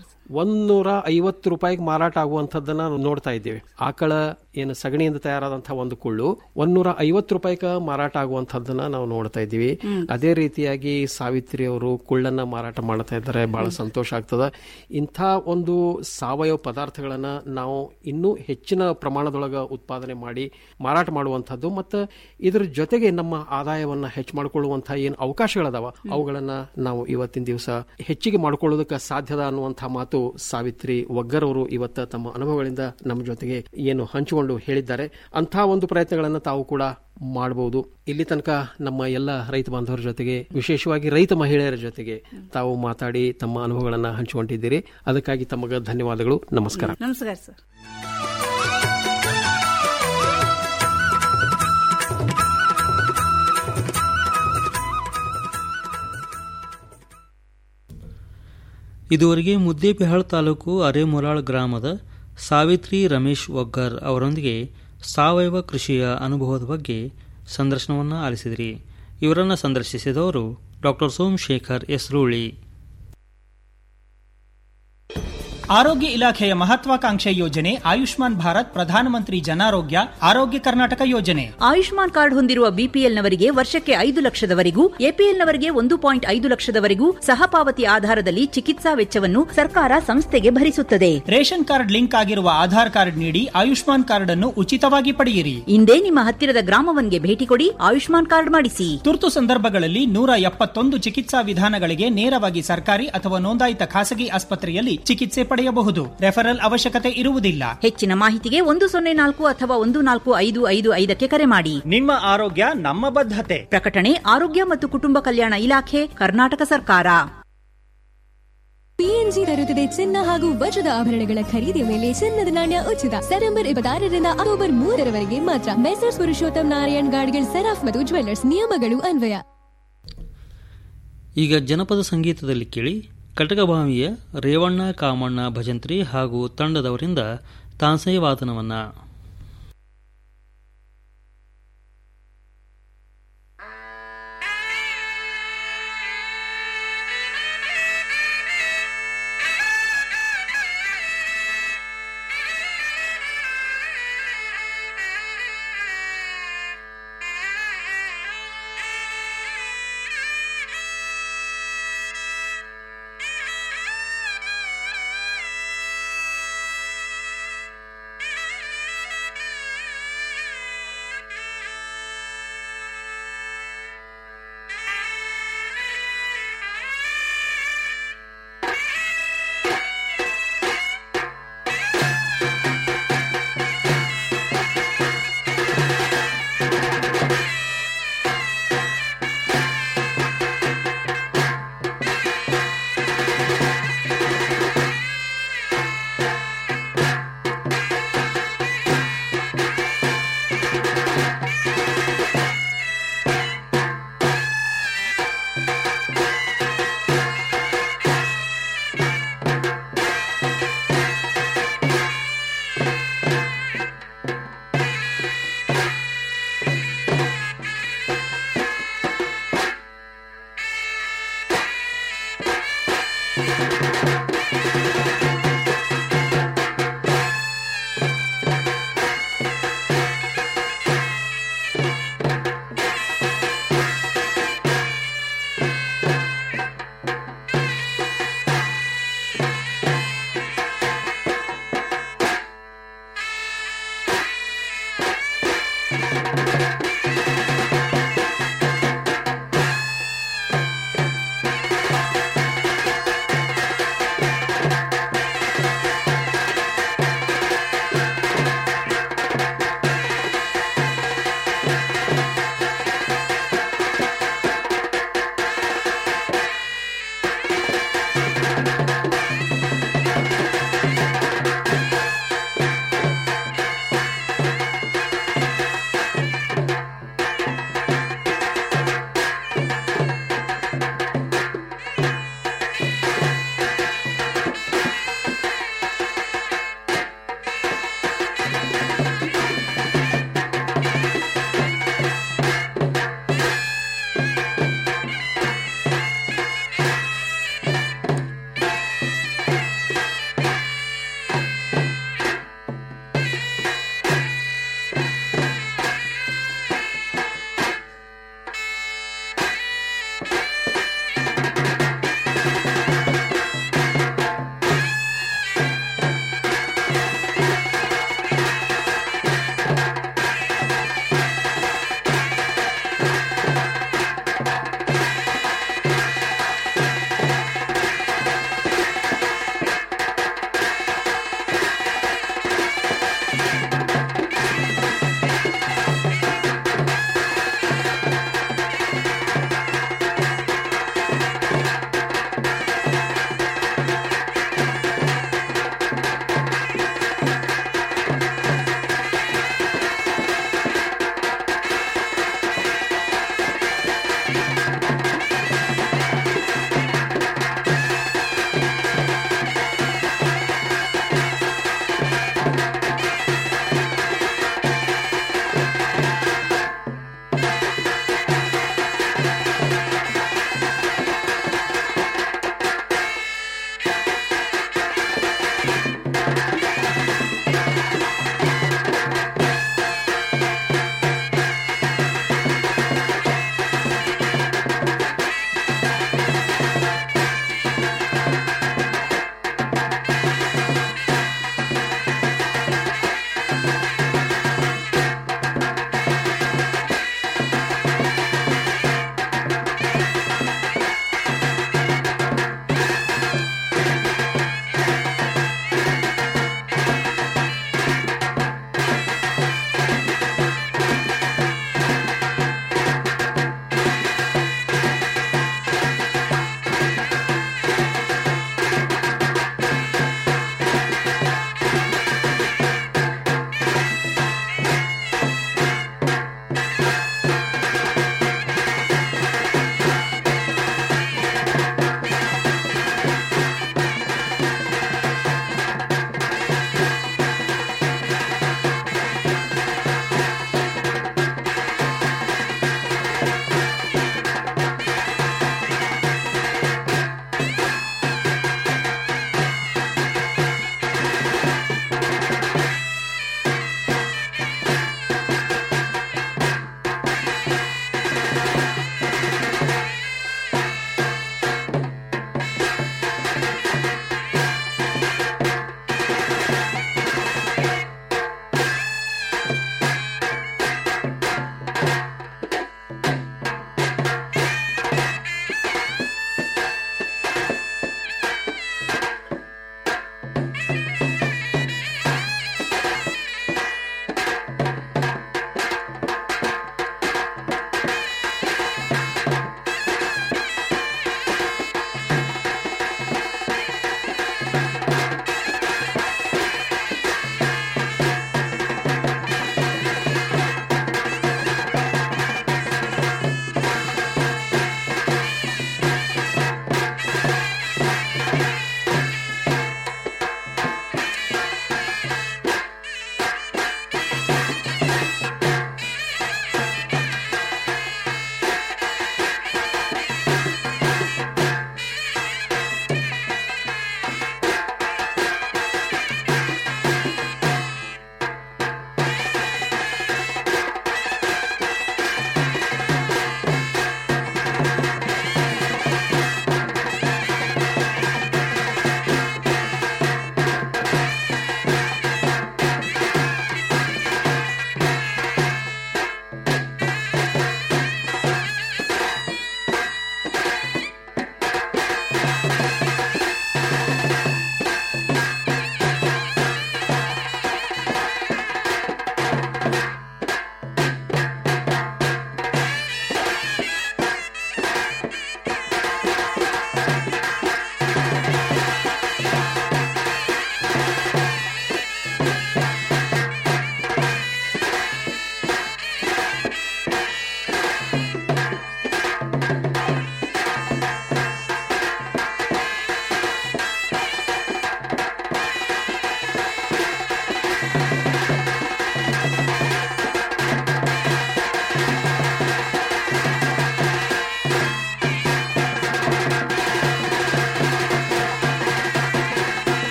ಒಂದೂರ ಐವತ್ತು ರೂಪಾಯಿಗೆ ಮಾರಾಟ ಆಗುವಂಥದ್ದನ್ನ ನಾವು ನೋಡ್ತಾ ಇದ್ದೇವೆ ಆಕಳ ಏನು ಸಗಣಿಯಿಂದ ತಯಾರಾದಂತಹ ಒಂದು ಕುಳ್ಳು ಒಂದೂರ ಐವತ್ತು ರೂಪಾಯಿಗೆ ಮಾರಾಟ ಆಗುವಂಥದ್ದನ್ನ ನಾವು ನೋಡ್ತಾ ಇದ್ದೀವಿ ಅದೇ ರೀತಿಯಾಗಿ ಸಾವಿತ್ರಿ ಅವರು ಕುಳ್ಳನ್ನ ಮಾರಾಟ ಮಾಡ್ತಾ ಇದ್ದಾರೆ ಬಹಳ ಸಂತೋಷ ಆಗ್ತದ ಇಂಥ ಒಂದು ಸಾವಯವ ಪದಾರ್ಥಗಳನ್ನ ನಾವು ಇನ್ನೂ ಹೆಚ್ಚಿನ ಪ್ರಮಾಣದೊಳಗ ಉತ್ಪಾದನೆ ಮಾಡಿ ಮಾರಾಟ ಮಾಡುವಂಥದ್ದು ಮತ್ತು ಇದ್ರ ಜೊತೆಗೆ ನಮ್ಮ ಆದಾಯವನ್ನ ಹೆಚ್ಚು ಮಾಡಿಕೊಳ್ಳುವಂತಹ ಏನು ಅವಕಾಶಗಳದಾವ ಅವುಗಳನ್ನ ನಾವು ಇವತ್ತಿನ ದಿವಸ ಹೆಚ್ಚಿಗೆ ಮಾಡ್ಕೊಳ್ಳೋದಕ್ಕೆ ಸಾಧ್ಯದ ಅನ್ನುವಂತಹ ಮಾತು ಸಾವಿತ್ರಿ ಒಗ್ಗರ್ ಅವರು ಇವತ್ತ ತಮ್ಮ ಅನುಭವಗಳಿಂದ ನಮ್ಮ ಜೊತೆಗೆ ಏನು ಹಂಚಿಕೊಂಡು ಹೇಳಿದ್ದಾರೆ ಅಂಥ ಒಂದು ಪ್ರಯತ್ನಗಳನ್ನು ತಾವು ಕೂಡ ಮಾಡಬಹುದು ಇಲ್ಲಿ ತನಕ ನಮ್ಮ ಎಲ್ಲ ರೈತ ಬಾಂಧವರ ಜೊತೆಗೆ ವಿಶೇಷವಾಗಿ ರೈತ ಮಹಿಳೆಯರ ಜೊತೆಗೆ ತಾವು ಮಾತಾಡಿ ತಮ್ಮ ಅನುಭವಗಳನ್ನು ಹಂಚಿಕೊಂಡಿದ್ದೀರಿ ಅದಕ್ಕಾಗಿ ತಮಗೆ ಧನ್ಯವಾದಗಳು ನಮಸ್ಕಾರ
ನಮಸ್ಕಾರ ಸರ್
ಇದುವರೆಗೆ ಮುದ್ದೇಬಿಹಾಳ್ ತಾಲೂಕು ಅರೆಮುರಾಳ್ ಗ್ರಾಮದ ಸಾವಿತ್ರಿ ರಮೇಶ್ ಒಗ್ಗರ್ ಅವರೊಂದಿಗೆ ಸಾವಯವ ಕೃಷಿಯ ಅನುಭವದ ಬಗ್ಗೆ ಸಂದರ್ಶನವನ್ನು ಆಲಿಸಿದಿರಿ ಇವರನ್ನು ಸಂದರ್ಶಿಸಿದವರು ಡಾಕ್ಟರ್ ಸೋಮಶೇಖರ್ ಎಸ್ರೂಳಿ
ಆರೋಗ್ಯ ಇಲಾಖೆಯ ಮಹತ್ವಾಕಾಂಕ್ಷೆ ಯೋಜನೆ ಆಯುಷ್ಮಾನ್ ಭಾರತ್ ಪ್ರಧಾನಮಂತ್ರಿ ಜನಾರೋಗ್ಯ ಆರೋಗ್ಯ ಕರ್ನಾಟಕ ಯೋಜನೆ
ಆಯುಷ್ಮಾನ್ ಕಾರ್ಡ್ ಹೊಂದಿರುವ ಬಿಪಿಎಲ್ನವರಿಗೆ ವರ್ಷಕ್ಕೆ ಐದು ಲಕ್ಷದವರೆಗೂ ಎಪಿಎಲ್ನವರಿಗೆ ಒಂದು ಪಾಯಿಂಟ್ ಐದು ಲಕ್ಷದವರೆಗೂ ಸಹಪಾವತಿ ಆಧಾರದಲ್ಲಿ ಚಿಕಿತ್ಸಾ ವೆಚ್ಚವನ್ನು ಸರ್ಕಾರ ಸಂಸ್ಥೆಗೆ ಭರಿಸುತ್ತದೆ
ರೇಷನ್ ಕಾರ್ಡ್ ಲಿಂಕ್ ಆಗಿರುವ ಆಧಾರ್ ಕಾರ್ಡ್ ನೀಡಿ ಆಯುಷ್ಮಾನ್ ಕಾರ್ಡ್ ಅನ್ನು ಉಚಿತವಾಗಿ ಪಡೆಯಿರಿ
ಇಂದೇ ನಿಮ್ಮ ಹತ್ತಿರದ ಗ್ರಾಮವನ್ಗೆ ಭೇಟಿ ಕೊಡಿ ಆಯುಷ್ಮಾನ್ ಕಾರ್ಡ್ ಮಾಡಿಸಿ
ತುರ್ತು ಸಂದರ್ಭಗಳಲ್ಲಿ ನೂರ ಎಪ್ಪತ್ತೊಂದು ಚಿಕಿತ್ಸಾ ವಿಧಾನಗಳಿಗೆ ನೇರವಾಗಿ ಸರ್ಕಾರಿ ಅಥವಾ ನೋಂದಾಯಿತ ಖಾಸಗಿ ಆಸ್ಪತ್ರೆಯಲ್ಲಿ ಚಿಕಿತ್ಸೆ ಪಡೆಯಬಹುದು ರೆಫರಲ್ ಅವಶ್ಯಕತೆ ಇರುವುದಿಲ್ಲ
ಹೆಚ್ಚಿನ ಮಾಹಿತಿಗೆ ಒಂದು ಸೊನ್ನೆ ನಾಲ್ಕು ಅಥವಾ ಒಂದು ನಾಲ್ಕು ಐದು ಐದು ಐದಕ್ಕೆ ಕರೆ ಮಾಡಿ
ನಿಮ್ಮ ಆರೋಗ್ಯ ನಮ್ಮ ಬದ್ಧತೆ
ಪ್ರಕಟಣೆ ಆರೋಗ್ಯ ಮತ್ತು ಕುಟುಂಬ ಕಲ್ಯಾಣ ಇಲಾಖೆ ಕರ್ನಾಟಕ ಸರ್ಕಾರ
ಪಿಎನ್ಜಿ ತರುತ್ತದೆ ಚಿನ್ನ ಹಾಗೂ ವಜ್ರದ ಆಭರಣಗಳ ಖರೀದಿಯ ಮೇಲೆ ಚಿನ್ನದ ನಾಣ್ಯ ಉಚಿತ ಸೆಪ್ಟೆಂಬರ್ ಇಪ್ಪತ್ತಾರರಿಂದ ಅಕ್ಟೋಬರ್ ಮೂರರವರೆಗೆ ಮಾತ್ರ ಮೆಸರ್ಸ್ ಪುರುಷೋತ್ತಮ್ ನಾರಾಯಣ್ ಗಾಡ್ಗಿಲ್ ಸರಾಫ್ ಮತ್ತು ಜ್ವೆಲ್ಲರ್ಸ್ ನಿಯಮಗಳು ಅನ್ವಯ
ಈಗ ಜನಪದ ಸಂಗೀತದಲ್ಲಿ ಕೇಳಿ ಕಟಕಭಾವಿಯ ರೇವಣ್ಣ ಕಾಮಣ್ಣ ಭಜಂತ್ರಿ ಹಾಗೂ ತಂಡದವರಿಂದ ತಾನ್ಸೈ ವಾದನವನ್ನು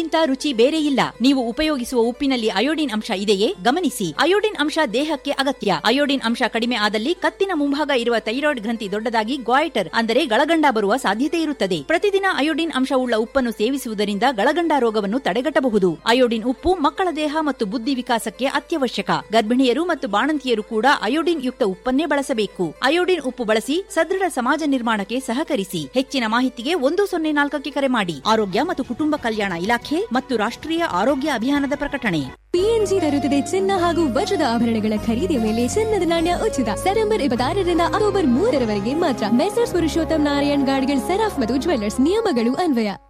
ಉಪ್ಪಿಗಿಂತ ರುಚಿ ಬೇರೆ ಇಲ್ಲ ನೀವು ಉಪಯೋಗಿಸುವ ಉಪ್ಪಿನಲ್ಲಿ ಅಯೋಡಿನ್ ಅಂಶ ಇದೆಯೇ ಗಮನಿಸಿ ಅಯೋಡಿನ್ ಅಂಶ ದೇಹಕ್ಕೆ ಅಗತ್ಯ ಅಯೋಡಿನ್ ಅಂಶ ಕಡಿಮೆ ಆದಲ್ಲಿ ಕತ್ತಿನ ಮುಂಭಾಗ ಇರುವ ಥೈರಾಯ್ಡ್ ಗ್ರಂಥಿ ದೊಡ್ಡದಾಗಿ ಗಾಯ್ಟರ್ ಅಂದರೆ ಗಳಗಂಡ ಬರುವ ಸಾಧ್ಯತೆ ಇರುತ್ತದೆ ಪ್ರತಿದಿನ ಅಯೋಡಿನ್ ಅಂಶವುಳ್ಳ ಉಪ್ಪನ್ನು ಸೇವಿಸುವುದರಿಂದ ಗಳಗಂಡ ರೋಗವನ್ನು ತಡೆಗಟ್ಟಬಹುದು ಅಯೋಡಿನ್ ಉಪ್ಪು ಮಕ್ಕಳ ದೇಹ ಮತ್ತು ಬುದ್ಧಿ ವಿಕಾಸಕ್ಕೆ ಅತ್ಯವಶ್ಯಕ ಗರ್ಭಿಣಿಯರು ಮತ್ತು ಬಾಣಂತಿಯರು ಕೂಡ ಅಯೋಡಿನ್ ಯುಕ್ತ ಉಪ್ಪನ್ನೇ ಬಳಸಬೇಕು ಅಯೋಡಿನ್ ಉಪ್ಪು ಬಳಸಿ ಸದೃಢ ಸಮಾಜ ನಿರ್ಮಾಣಕ್ಕೆ ಸಹಕರಿಸಿ ಹೆಚ್ಚಿನ ಮಾಹಿತಿಗೆ ಒಂದು ಸೊನ್ನೆ ನಾಲ್ಕಕ್ಕೆ ಕರೆ ಮಾಡಿ ಆರೋಗ್ಯ ಮತ್ತು ಕುಟುಂಬ ಕಲ್ಯಾಣ ಇಲಾಖೆ ಮತ್ತು ರಾಷ್ಟ್ರೀಯ ಆರೋಗ್ಯ ಅಭಿಯಾನದ ಪ್ರಕಟಣೆ
ಪಿಎನ್ಜಿ ತರುತ್ತದೆ ಚಿನ್ನ ಹಾಗೂ ವಜ್ರದ ಆಭರಣಗಳ ಖರೀದಿಯ ಮೇಲೆ ಚಿನ್ನದ ನಾಣ್ಯ ಉಚಿತ ಸೆಪ್ಟೆಂಬರ್ ಇಪ್ಪತ್ತಾರರಿಂದ ಅಕ್ಟೋಬರ್ ಮೂರರವರೆಗೆ ಮಾತ್ರ ಮೆಸರ್ಸ್ ಪುರುಷೋತ್ತಮ್ ನಾರಾಯಣ್ ಗಾಡ್ಗಿಲ್ ಸೆರಾಫ್ ಮತ್ತು ಜ್ವೆಲ್ಲರ್ಸ್ ನಿಯಮಗಳು ಅನ್ವಯ